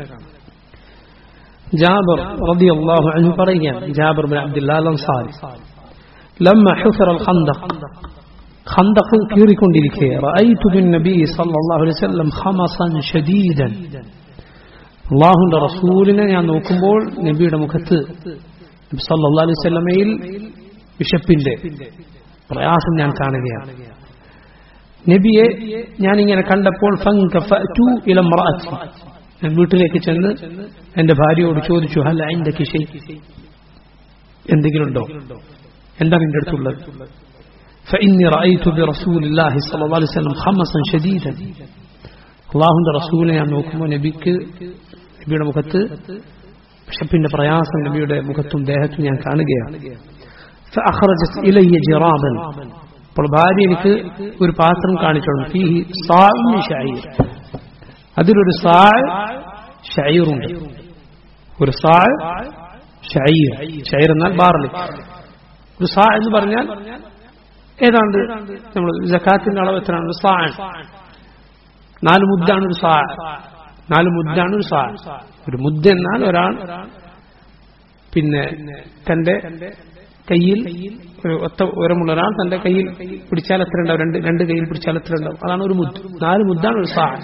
ജാബർ റബി അള്ളാഹു അൻഹു പറയുകയാണ് ജാബർ ബിൻ അബ്ദുല്ലാ അൻസാരി لما حفر الخندق خندق കീറിക്കൊണ്ടിരിക്കെ رأيت بالنبي صلى الله عليه وسلم خمصا شديدا അള്ളാഹുന്റെ റസൂലിനെ ഞാൻ നോക്കുമ്പോൾ നബിയുടെ മുഖത്ത് നബി സല്ലല്ലാഹു അലൈഹി വസല്ലമയിൽ വിശപ്പിന്റെ പ്രയാസം ഞാൻ കാണുകയാണ് നബിയെ ഞാനിങ്ങനെ കണ്ടപ്പോൾ ഫങ്കഫഅതു ഇല ഇംറഅത്തി ഞാൻ വീട്ടിലേക്ക് ചെന്ന് എന്റെ ഭാര്യയോട് ചോദിച്ചു ഹൽ ഇൻദകി ഷൈ എന്തെങ്കിലും ഉണ്ടോ എന്താണ് എന്റെ അടുത്തുള്ളത് فإني رأيت برسول الله صلى الله عليه وسلم خمسا شديدا അള്ളാഹുന്റെ റസൂലിനെ ഞാൻ നോക്കുമ്പോൾ നബിക്ക് നബിയുടെ മുഖത്ത് വിശപ്പിന്റെ പ്രയാസം നബിയുടെ മുഖത്തും ദേഹത്തും ഞാൻ കാണുകയാണ് فأخرجت إلي جرابا അപ്പോൾ ഭാര്യ എനിക്ക് ഒരു പാത്രം കാണിച്ചോളും ഫീഹി സാഉം ഷഈർ അതിലൊരു സാൾ ഷഈറുണ്ട് ഒരു സാൾ ഷഈർ ഷഈർ എന്നാൽ ബാർലി ഒരു സാ എന്ന് പറഞ്ഞാൽ ഏതാണ്ട് നമ്മൾ ജക്കാത്തിന്റെ അളവ് എത്രയാണ് ഒരു സാ നാല് മുദ്ദാണ് ഒരു സാ നാല് മുദ്ദാണ് ഒരു സാ ഒരു മുദ്ദ എന്നാൽ ഒരാൾ പിന്നെ തന്റെ കയ്യിൽ ഒരു ഒത്ത ഉയരമുള്ള ഒരാൾ തന്റെ കയ്യിൽ പിടിച്ചാൽ എത്ര ഉണ്ടാവും രണ്ട് രണ്ട് കയ്യിൽ പിടിച്ചാൽ എത്ര ഉണ്ടാവും അതാണ് ഒരു മുദ്ദ് നാല് മുദ്ദാണ് ഒരു സാ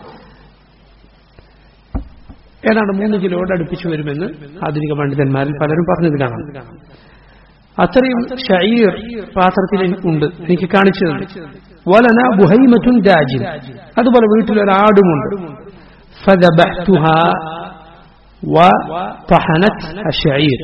ഏതാണ്ട് മൂന്ന് കിലോയോട് അടുപ്പിച്ചു വരുമെന്ന് ആധുനിക പണ്ഡിതന്മാരിൽ പലരും പറഞ്ഞത് കാണാം അത്രയും ഷയീർ പാത്രത്തിൽ എനിക്കുണ്ട് എനിക്ക് കാണിച്ചു തന്നു വലന ബുഹൈമത്തുൻ ദാജിൻ അതുപോലെ വീട്ടിലൊരാടുമുണ്ട് فذبحتها وطحنت الشعير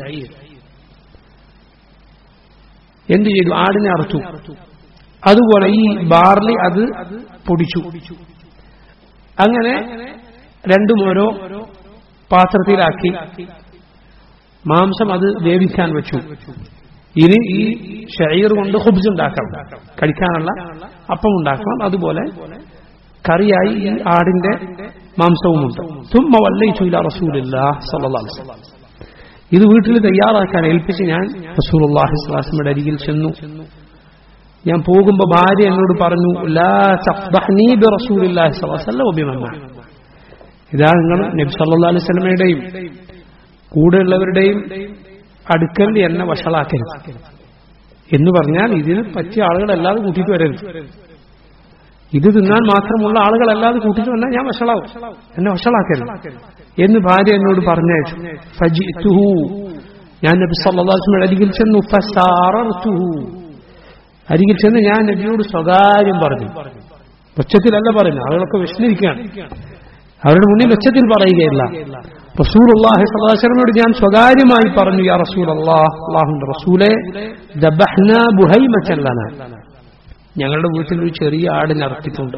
എന്ത് ചെയ്തു ആടിനെ അറുത്തു അതുപോലെ ഈ ബാർലി അത് പൊടിച്ചു അങ്ങനെ രണ്ടും ഓരോ പാത്രത്തിലാക്കി മാംസം അത് വേവിക്കാൻ വെച്ചു ഇനി ഈ ഷെയർ കൊണ്ട് ഹുബ്സ് ഉണ്ടാക്കണം കഴിക്കാനുള്ള അപ്പം ഉണ്ടാക്കണം അതുപോലെ കറിയായി ഈ ആടിന്റെ മാംസവുമുണ്ട് തുമ്മ വല്ലയില്ല റസൂലില്ല സല്ലാ ഇത് വീട്ടിൽ തയ്യാറാക്കാൻ ഏൽപ്പിച്ച് ഞാൻ റസൂലുള്ളാഹി സ്വലാസ്മയുടെ അരികിൽ ചെന്നു ഞാൻ പോകുമ്പോ ഭാര്യ എന്നോട് പറഞ്ഞു ലാ തഫ്ദഹ്നീ ബി റസൂലില്ലാഹി സ്വല്ലല്ലാഹു അലൈഹി വസല്ലം ഇതാ നിങ്ങൾ നബി സല്ലല്ലാഹു അലൈഹി വസല്ലമയുടെയും കൂടെയുള്ളവരുടെയും അടുക്കൽ എന്നെ വഷളാക്കരുത് എന്ന് പറഞ്ഞാൽ ഇതിന് പറ്റിയ ആളുകളല്ലാതെ കൂട്ടിയിട്ട് വരരുത് ഇത് തിന്നാൻ മാത്രമുള്ള ആളുകളല്ലാതെ കൂട്ടിയിട്ട് വന്നാൽ ഞാൻ വഷളാവും എന്നെ വഷളാക്കരുത് എന്ന് ഭാര്യ എന്നോട് പറഞ്ഞയച്ചു ഫജിത്തുഹു ഞാൻ നബി സല്ലാസ്മയുടെ അരികിൽ ചെന്നു ഫസാറത്തുഹു അരികിൽ ചെന്ന് ഞാൻ നബിയോട് സ്വകാര്യം പറഞ്ഞു ഒച്ചത്തിലല്ല പറഞ്ഞു ആളുകളൊക്കെ വിഷമിരിക്കുകയാണ് അവരുടെ മുന്നിൽ ഒച്ചത്തിൽ പറയുകയില്ല റസൂൽ അള്ളാഹി സദാശരനോട് ഞാൻ സ്വകാര്യമായി പറഞ്ഞു യാ റസൂൽ അള്ളാഹ് അള്ളാഹുന്റെ റസൂലെ ദബഹ്ന ബുഹൈമച്ചല്ലന ഞങ്ങളുടെ വീട്ടിൽ ഒരു ചെറിയ ആടിനെ അർപ്പിട്ടുണ്ട്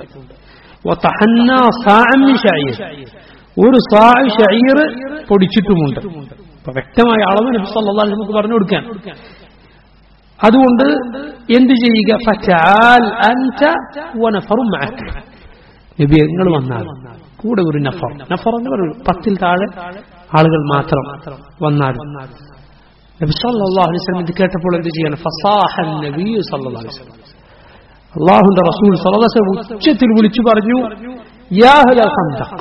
ഒരു സാ ഷയീർ പൊടിച്ചിട്ടുമുണ്ട് അപ്പൊ വ്യക്തമായ അളവ് നബി സല്ലല്ലാഹു നമുക്ക് പറഞ്ഞു കൊടുക്കാൻ അതുകൊണ്ട് എന്ത് ചെയ്യുക ഫറ്റാൽ അൻത വനഫറും മഅക നബി നിങ്ങൾ വന്നാൽ കൂടെ ഒരു നഫർ നഫർ എന്ന് പറയും പത്തിൽ താഴെ ആളുകൾ മാത്രം വന്നാൽ നബി സല്ലല്ലാഹു അലൈഹി വസല്ലം ഇത് കേട്ടപ്പോൾ എന്ത് ചെയ്യണം ഫസാഹൻ നബി സല്ലല്ലാഹു അലൈഹി വസല്ലം അള്ളാഹുന്റെ റസൂൽ സല്ലല്ലാഹു അലൈഹി വസല്ലം ഉച്ചത്തിൽ വിളിച്ചു പറഞ്ഞു യാ അഹ്ലൽ ഖന്ദഖ്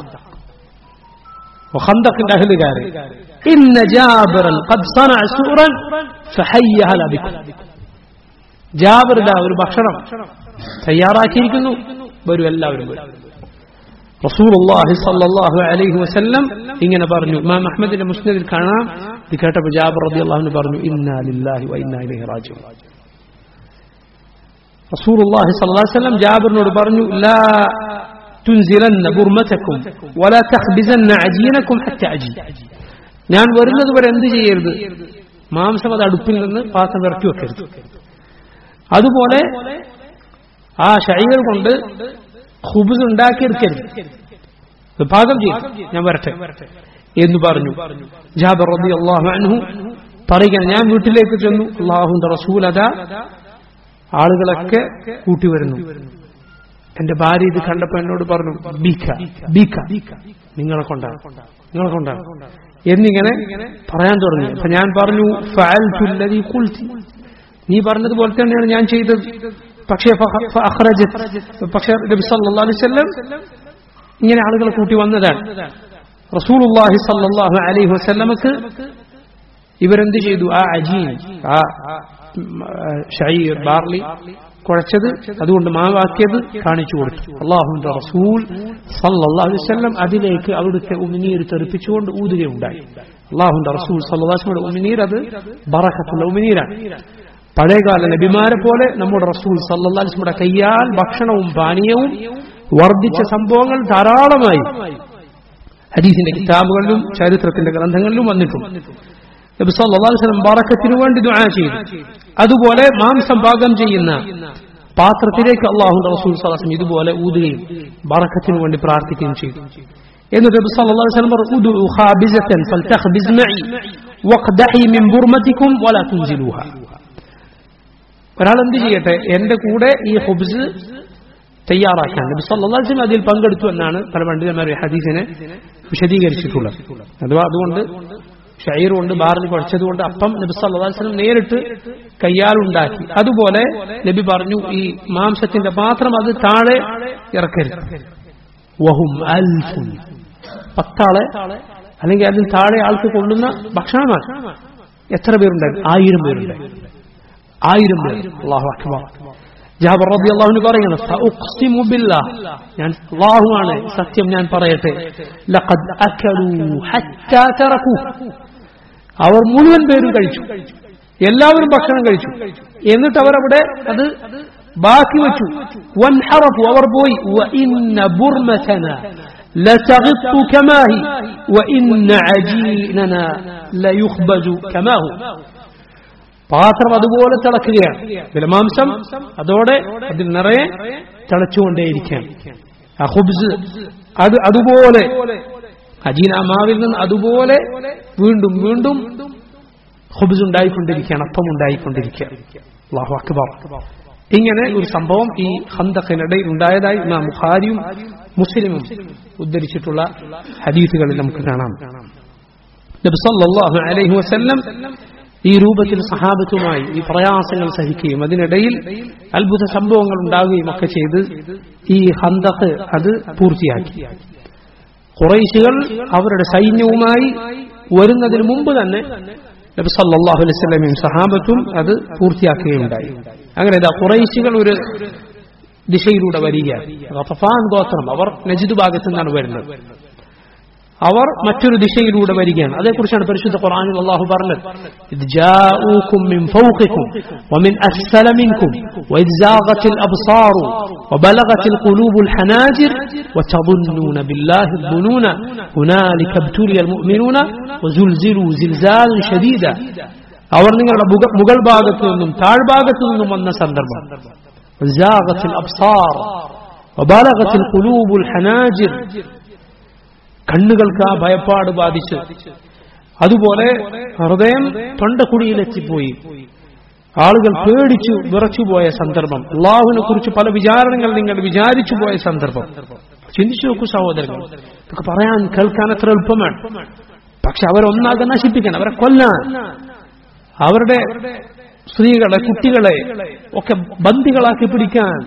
وخندق أهل قاري إن جابرا قد صنع سورا فحي هلا بكم ജാബർ ദാ ഒരു ഭക്ഷണം തയ്യാറാക്കിയിരിക്കുന്നു വരൂ എല്ലാവരും വരും റസൂലുള്ളാഹി സ്വല്ലല്ലാഹു അലൈഹി വസല്ലം ഇങ്ങനെ പറഞ്ഞു ഇമാം അഹ്മദിന്റെ മുസ്നദിൽ കാണാം ഇത് കേട്ടപ്പോൾ ജാബർ റളിയല്ലാഹു അൻഹു പറഞ്ഞു ഇന്നാ ലില്ലാഹി വ ഇന്നാ ഇലൈഹി റാജിഊൻ റസൂലുള്ളാഹി സ്വല്ലല്ലാഹു അലൈഹി വസല്ലം ജാബിറിനോട് പറഞ്ഞു ലാ തുൻസിലന്ന ബുർമതക്കും വലാ തഖ്ബിസന്ന അജീനക്കും ഹത്ത അജി ഞാൻ വരുന്നത് വരെ എന്ത് ചെയ്യരുത് മാംസം അത് അടുപ്പിൽ നിന്ന് പാത്രം ഇറക്കി വെക്കരുത് അതുപോലെ ആ ഷൈർ കൊണ്ട് ഹുബുസ് ഉണ്ടാക്കിയെടുക്കരുത് പാകം ചെയ്യും ഞാൻ വരട്ടെ എന്ന് പറഞ്ഞു ജാബർ റബി അള്ളാഹു അൻഹു പറയുകയാണ് ഞാൻ വീട്ടിലേക്ക് ചെന്നു അള്ളാഹുന്റെ റസൂൽ അതാ ആളുകളൊക്കെ കൂട്ടി വരുന്നു എന്റെ ഭാര്യ ഇത് കണ്ടപ്പോ എന്നോട് പറഞ്ഞു ബീക്ക ബീക്ക നിങ്ങളെ കൊണ്ടാണ് നിങ്ങളെ കൊണ്ടാണ് എന്നിങ്ങനെ പറയാൻ തുടങ്ങി അപ്പൊ ഞാൻ പറഞ്ഞു ഫഅൽതുല്ലദീ ഖുൽതി നീ പറഞ്ഞതുപോലെ തന്നെയാണ് ഞാൻ ചെയ്തത് പക്ഷേ ഫഹ- ഫഅഖ്റജത്. പക്ഷേ നബി സല്ലല്ലാഹു അലൈഹി വസല്ലം ഇങ്ങനെ ആളുകളെ കൂട്ടി വന്നതാണ് റസൂലുള്ളാഹി സല്ലല്ലാഹു അലൈഹി വസല്ലമക്ക് ഇവരെന്ത് ചെയ്തു ആ അജീൻ ആ ഉം, ആ, ഷൈർ ബാർലി കുഴച്ചത് അതുകൊണ്ട് മാവാക്കിയത് കാണിച്ചു കൊടുത്തു അള്ളാഹുന്റെ റസൂൽ സല്ലല്ലാഹു അലൈഹി വസല്ലം അതിലേക്ക് അവിടുത്തെ ഉമിനീർ തെറിപ്പിച്ചുകൊണ്ട് ഊതുകയുണ്ടായി അള്ളാഹുന്റെ റസൂൽ സല്ലല്ലാഹുയുടെ ഉമിനീർ അത് ബറക്കത്തുള്ള ഉമിനീരാണ് പഴയകാല നബിമാരെ പോലെ നമ്മുടെ റസൂൽ സല്ലല്ലാഹു അലൈഹി വസല്ലമയുടെ കയ്യാൽ ഭക്ഷണവും പാനീയവും വർദ്ധിച്ച സംഭവങ്ങൾ ധാരാളമായി ഹദീസിന്റെ കിതാബുകളിലും ചരിത്രത്തിന്റെ ഗ്രന്ഥങ്ങളിലും വന്നിട്ടുണ്ട് നബി സല്ലല്ലാഹു അലൈഹി വസല്ലം ബറക്കത്തിനു വേണ്ടി ദുആ ചെയ്തു അതുപോലെ മാംസം പാകം ചെയ്യുന്ന പാത്രത്തിലേക്ക് അള്ളാഹുന്റെ റസൂൽ സല്ലല്ലാഹു അലൈഹി വസല്ലം ഇതുപോലെ ഊതുകയും ബറക്കത്തിനു വേണ്ടി പ്രാർത്ഥിക്കുകയും ചെയ്തു എന്നിട്ട് നബി സല്ലല്ലാഹു അലൈഹി വസല്ലം പറഞ്ഞു ഉദു ഖാബിസതൻ ഫൽതഖ്ബിസ് മഇ വഖ്ദഹി മിൻ ബുർമതികും വലാ തുൻസിലുഹാ ഒരാൾ എന്ത് ചെയ്യട്ടെ എന്റെ കൂടെ ഈ ഹുബ്സ് തയ്യാറാക്കാൻ നബി സല്ലല്ലാഹു അലൈഹി വസല്ലം അതിൽ പങ്കെടുത്തു എന്നാണ് പല പണ്ഡിതന്മാർ ഈ ഹദീസിനെ വിശദീകരിച്ചിട്ടുള്ളത് അഥവാ അതുകൊണ്ട് ഷൈർ കൊണ്ട് ബാറിൽ കുഴച്ചതുകൊണ്ട് അപ്പം നബി സല്ലല്ലാഹു അലൈഹി വസല്ലം നേരിട്ട് കയ്യാലുണ്ടാക്കി അതുപോലെ നബി പറഞ്ഞു ഈ മാംസത്തിന്റെ പാത്രം അത് താഴെ ഇറക്കരുത് വഹും അൽഫുൻ പത്താളെ അല്ലെങ്കിൽ അതിൽ താഴെ ആൾക്ക് കൊള്ളുന്ന ഭക്ഷണമാണ് എത്ര പേരുണ്ടായിരുന്നു ആയിരം പേരുണ്ടായിരുന്നു ആയിരം പേർ അള്ളാഹു അക്ബർ ജാബർ റബി അള്ളാഹുവിന് പറയുന്നത് "സഉഖ്സിമു ബില്ലാഹ്." ഞാൻ അള്ളാഹുവാണ് സത്യം ഞാൻ പറയട്ടെ ലഖദ് അക്കലൂ ഹത്താ തറകൂ അവർ മുഴുവൻ പേരും കഴിച്ചു എല്ലാവരും ഭക്ഷണം കഴിച്ചു എന്നിട്ട് അവർ അവിടെ അത് ബാക്കി വെച്ചു വൻഹറഫു അവർ പോയി وإن برمتنا لتغط كما هي وإن عجيننا ليخبز كما هو പാത്രം അതുപോലെ തിളക്കുകയാണ് വിലമാംസം അതോടെ അതിൽ നിറയെ തിളച്ചുകൊണ്ടേയിരിക്കുകയാണ് ആ ഹുബ്സ് അത് അതുപോലെ അജീന മാവിൽ നിന്ന് അതുപോലെ വീണ്ടും വീണ്ടും ഹുബ്സ് ഉണ്ടായിക്കൊണ്ടിരിക്കുകയാണ് അപ്പം ഉണ്ടായിക്കൊണ്ടിരിക്കുകയാണ് അല്ലാഹു അക്ബർ ഇങ്ങനെ ഒരു സംഭവം ഈ ഹന്തഖിനിടയിൽ ഉണ്ടായതായി ഇമാം ബുഖാരിയും മുസ്ലിമും ഉദ്ധരിച്ചിട്ടുള്ള ഹദീസുകളിൽ നമുക്ക് കാണാം നബി സല്ലല്ലാഹു അലൈഹി വസല്ലം ഈ രൂപത്തിൽ സഹാബത്തുമായി ഈ പ്രയാസങ്ങൾ സഹിക്കുകയും അതിനിടയിൽ അത്ഭുത സംഭവങ്ങൾ ഉണ്ടാവുകയും ഒക്കെ ചെയ്ത് ഈ ഹന്തഖ് അത് പൂർത്തിയാക്കി കുറൈശികൾ അവരുടെ സൈന്യവുമായി വരുന്നതിന് മുമ്പ് തന്നെ നബി സല്ലല്ലാഹു അലൈഹി വസല്ലമയും സഹാബത്തും അത് പൂർത്തിയാക്കുകയുണ്ടായി അങ്ങനെ ഇതാ കുറൈശികൾ ഒരു ദിശയിലൂടെ വരികയാണ് റഫാൻ ഗോത്രം അവർ നജിദ് ഭാഗത്തു നിന്നാണ് വരുന്നത് അവർ മറ്റൊരു ദിശയിലൂടെ വരികയാണ് അതേക്കുറിച്ചാണ് പരിശുദ്ധ ഖുർആനിൽ അള്ളാഹു പറഞ്ഞത് ഇത് ജാഊകും മിൻ ഫൗഖികും വമിൻ അസ്ഫല മിൻകും وإذ زاغت الأبصار وبلغت القلوب الحناجر وتظنون بالله الظنون هنالك ابتلي المؤمنون وزلزلوا زلزالا شديدا അവർ നിങ്ങളുടെ മുക- മുകൾ ഭാഗത്തു നിന്നും താഴ്ഭാഗത്തു നിന്നും വന്ന സന്ദർഭം زاغت الأبصار وبلغت القلوب الحناجر കണ്ണുകൾക്ക് ആ ഭയപ്പാട് ബാധിച്ച് അതുപോലെ ഹൃദയം തൊണ്ടക്കുടിയിലെത്തിപ്പോയി ആളുകൾ പേടിച്ചു വിറച്ചുപോയ സന്ദർഭം അള്ളാഹുവിനെ കുറിച്ച് പല വിചാരണകൾ നിങ്ങൾ വിചാരിച്ചു പോയ സന്ദർഭം ചിന്തിച്ചു നോക്കൂ സഹോദരങ്ങൾ ഇതൊക്കെ പറയാൻ കേൾക്കാൻ അത്ര എളുപ്പമാണ് പക്ഷെ അവരൊന്നാകെ നശിപ്പിക്കണം അവരെ കൊല്ലാൻ അവരുടെ സ്ത്രീകളെ കുട്ടികളെ ഒക്കെ ബന്ദികളാക്കി പിടിക്കാൻ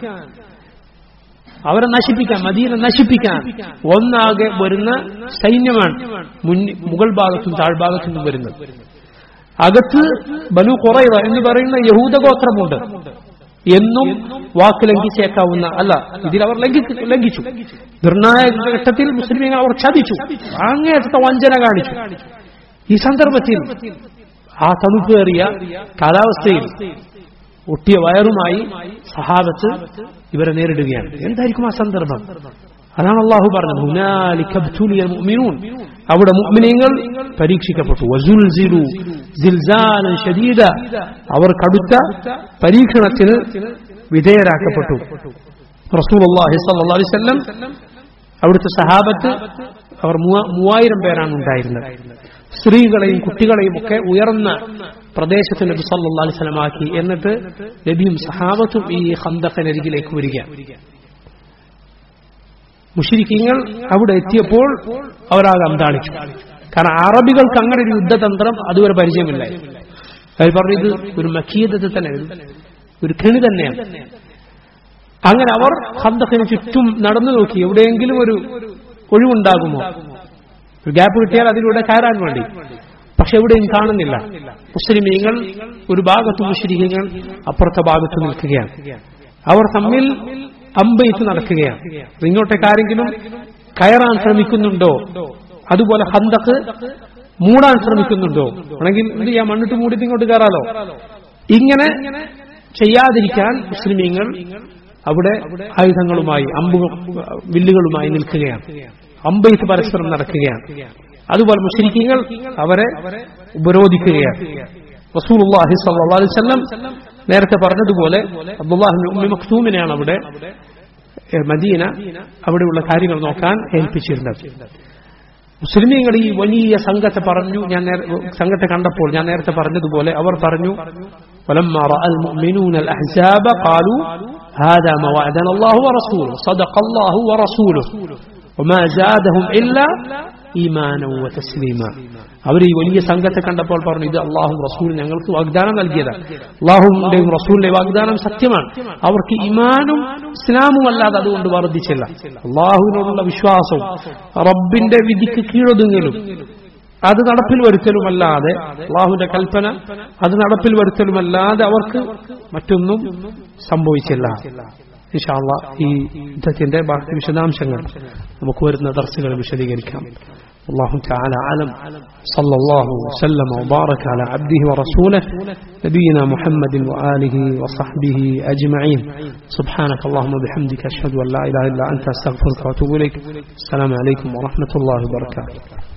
അവരെ നശിപ്പിക്കാൻ മദീന നശിപ്പിക്കാൻ ഒന്നാകെ വരുന്ന സൈന്യമാണ് മുന്നിൽ മുകൾ ഭാഗത്തും താഴ്ഭാഗത്തും നിന്നും വരുന്നത് അകത്ത് ബലു കുറയുക എന്ന് പറയുന്ന യഹൂദഗോത്രമുണ്ട് എന്നും വാക്ക് ലംഘിച്ചേക്കാവുന്ന അല്ല ഇതിൽ അവർ ലംഘിച്ചു ലംഘിച്ചു നിർണായക ഘട്ടത്തിൽ മുസ്ലിമീങ്ങൾ അവർ ചതിച്ചു അങ്ങേയറ്റത്തെ വഞ്ചന കാണിച്ചു ഈ സന്ദർഭത്തിൽ ആ തണുപ്പേറിയ കാലാവസ്ഥയിൽ ഒട്ടിയ വയറുമായി സഹാബത്ത് ഇവരെ നേരിടുകയാണ് എന്തായിരിക്കും ആ സന്ദർഭം അതാണ് അള്ളാഹു പറഞ്ഞത് ഹുനാലിക ഇബ്തുലിയൽ മുഅ്മിനൂൻ അവിടെ മുഅ്മിനീങ്ങൾ പരീക്ഷിക്കപ്പെട്ടു വസുൽസിലു സിൽസാലൻ ശദീദ അവർ കടുത്ത പരീക്ഷണത്തിന് വിധേയരാക്കപ്പെട്ടു റസൂലുള്ളാഹി സ്വല്ലല്ലാഹു അലൈഹി വസല്ലം അവിടുത്തെ സഹാബത്ത് അവർ മൂവ- മൂവായിരം പേരാണ് ഉണ്ടായിരുന്നത് സ്ത്രീകളെയും കുട്ടികളെയും ഒക്കെ ഉയർന്ന പ്രദേശത്ത് നബി സല്ലല്ലാഹു അലൈഹി വസല്ലം ആക്കി എന്നിട്ട് നബിയും സഹാബത്തും ഈ ഹന്തഖനരികിലേക്ക് വരിക മുഷിരിക്കീങ്ങൾ അവിടെ എത്തിയപ്പോൾ അവരാകെ അന്താളിച്ചു കാരണം അറബികൾക്ക് അങ്ങനെ ഒരു യുദ്ധതന്ത്രം അതുവരെ പരിചയമില്ല അവർ പറഞ്ഞു ഇത് ഒരു മക്കീയതത്തിൽ തന്നെ ഒരു- ഒരു കെണി തന്നെയാണ് അങ്ങനെ അവർ ഹന്തഖിന് ചുറ്റും നടന്നു നോക്കി എവിടെയെങ്കിലും ഒരു ഒഴിവുണ്ടാകുമോ ഒരു ഗ്യാപ്പ് കിട്ടിയാൽ അതിലൂടെ കയറാൻ വേണ്ടി പക്ഷെ എവിടെയും കാണുന്നില്ല മുസ്ലിമീങ്ങൾ ഒരു ഭാഗത്ത് മുസ്ലിങ്ങൾ അപ്പുറത്തെ ഭാഗത്ത് നിൽക്കുകയാണ് അവർ തമ്മിൽ അമ്പയിച്ച് നടക്കുകയാണ് ഇങ്ങോട്ടേക്ക് ആരെങ്കിലും കയറാൻ ശ്രമിക്കുന്നുണ്ടോ അതുപോലെ ഹന്തക്ക് മൂടാൻ ശ്രമിക്കുന്നുണ്ടോ ആണെങ്കിൽ എന്ത് ചെയ്യാം മണ്ണിട്ട് മൂടിയിട്ട് ഇങ്ങോട്ട് കയറാലോ ഇങ്ങനെ ചെയ്യാതിരിക്കാൻ മുസ്ലിമീങ്ങൾ അവിടെ ആയുധങ്ങളുമായി അമ്പുകൾ വില്ലുകളുമായി നിൽക്കുകയാണ് അമ്പെയ്ത്ത് പരസ്പരം നടക്കുകയാണ് അതുപോലെ മുസ്ലിക്കീങ്ങൾ അവരെ ഉപരോധിക്കുകയാണ് റസൂലുള്ളാഹി സ്വല്ലല്ലാഹു അലൈഹി വസല്ലം നേരത്തെ പറഞ്ഞതുപോലെ അബ്ദുല്ലാഹി ഉമ്മി മക്തൂമിനെയാണ് അവിടെ ഏഹ്, മദീന അവിടെയുള്ള കാര്യങ്ങൾ നോക്കാൻ ഏൽപ്പിച്ചിരുന്നത് മുസ്ലിമീങ്ങൾ ഈ വലിയ സംഘത്തെ പറഞ്ഞു ഞാൻ നേര- സംഘത്തെ കണ്ടപ്പോൾ ഞാൻ നേരത്തെ പറഞ്ഞതുപോലെ അവർ പറഞ്ഞു ولما راى المؤمنون الاحزاب قالوا هذا ما وعدنا الله ورسوله صدق الله ورسوله وما زادهم الا ഈമാന തസ്ലീമ അവർ ഈ വലിയ സംഘത്തെ കണ്ടപ്പോൾ പറഞ്ഞു ഇത് അള്ളാഹു റസൂൽ ഞങ്ങൾക്ക് വാഗ്ദാനം നൽകിയതാണ് അള്ളാഹുവിന്റെയും റസൂലിന്റെ വാഗ്ദാനം സത്യമാണ് അവർക്ക് ഇമാനും ഇസ്ലാമും അല്ലാതെ അതുകൊണ്ട് വർദ്ധിച്ചില്ല അള്ളാഹുവിനോടുള്ള വിശ്വാസവും റബ്ബിന്റെ വിധിക്ക് കീഴൊതുങ്ങലും അത് നടപ്പിൽ വരുത്തലുമല്ലാതെ അള്ളാഹുവിന്റെ കൽപ്പന അത് നടപ്പിൽ വരുത്തലുമല്ലാതെ അവർക്ക് മറ്റൊന്നും സംഭവിച്ചില്ല ഇൻഷാല്ല ഈ യുദ്ധത്തിന്റെ ബാക്കി വിശദാംശങ്ങൾ നമുക്ക് വരുന്ന ദർശകൾ വിശദീകരിക്കാം والله تعالى أعلم صلى الله وسلم وبارك على عبده ورسوله نبينا محمد وآله وصحبه أجمعين سبحانك اللهم وبحمدك أشهد أن لا إله إلا أنت أستغفرك وأتوب إليك السلام عليكم ورحمة الله وبركاته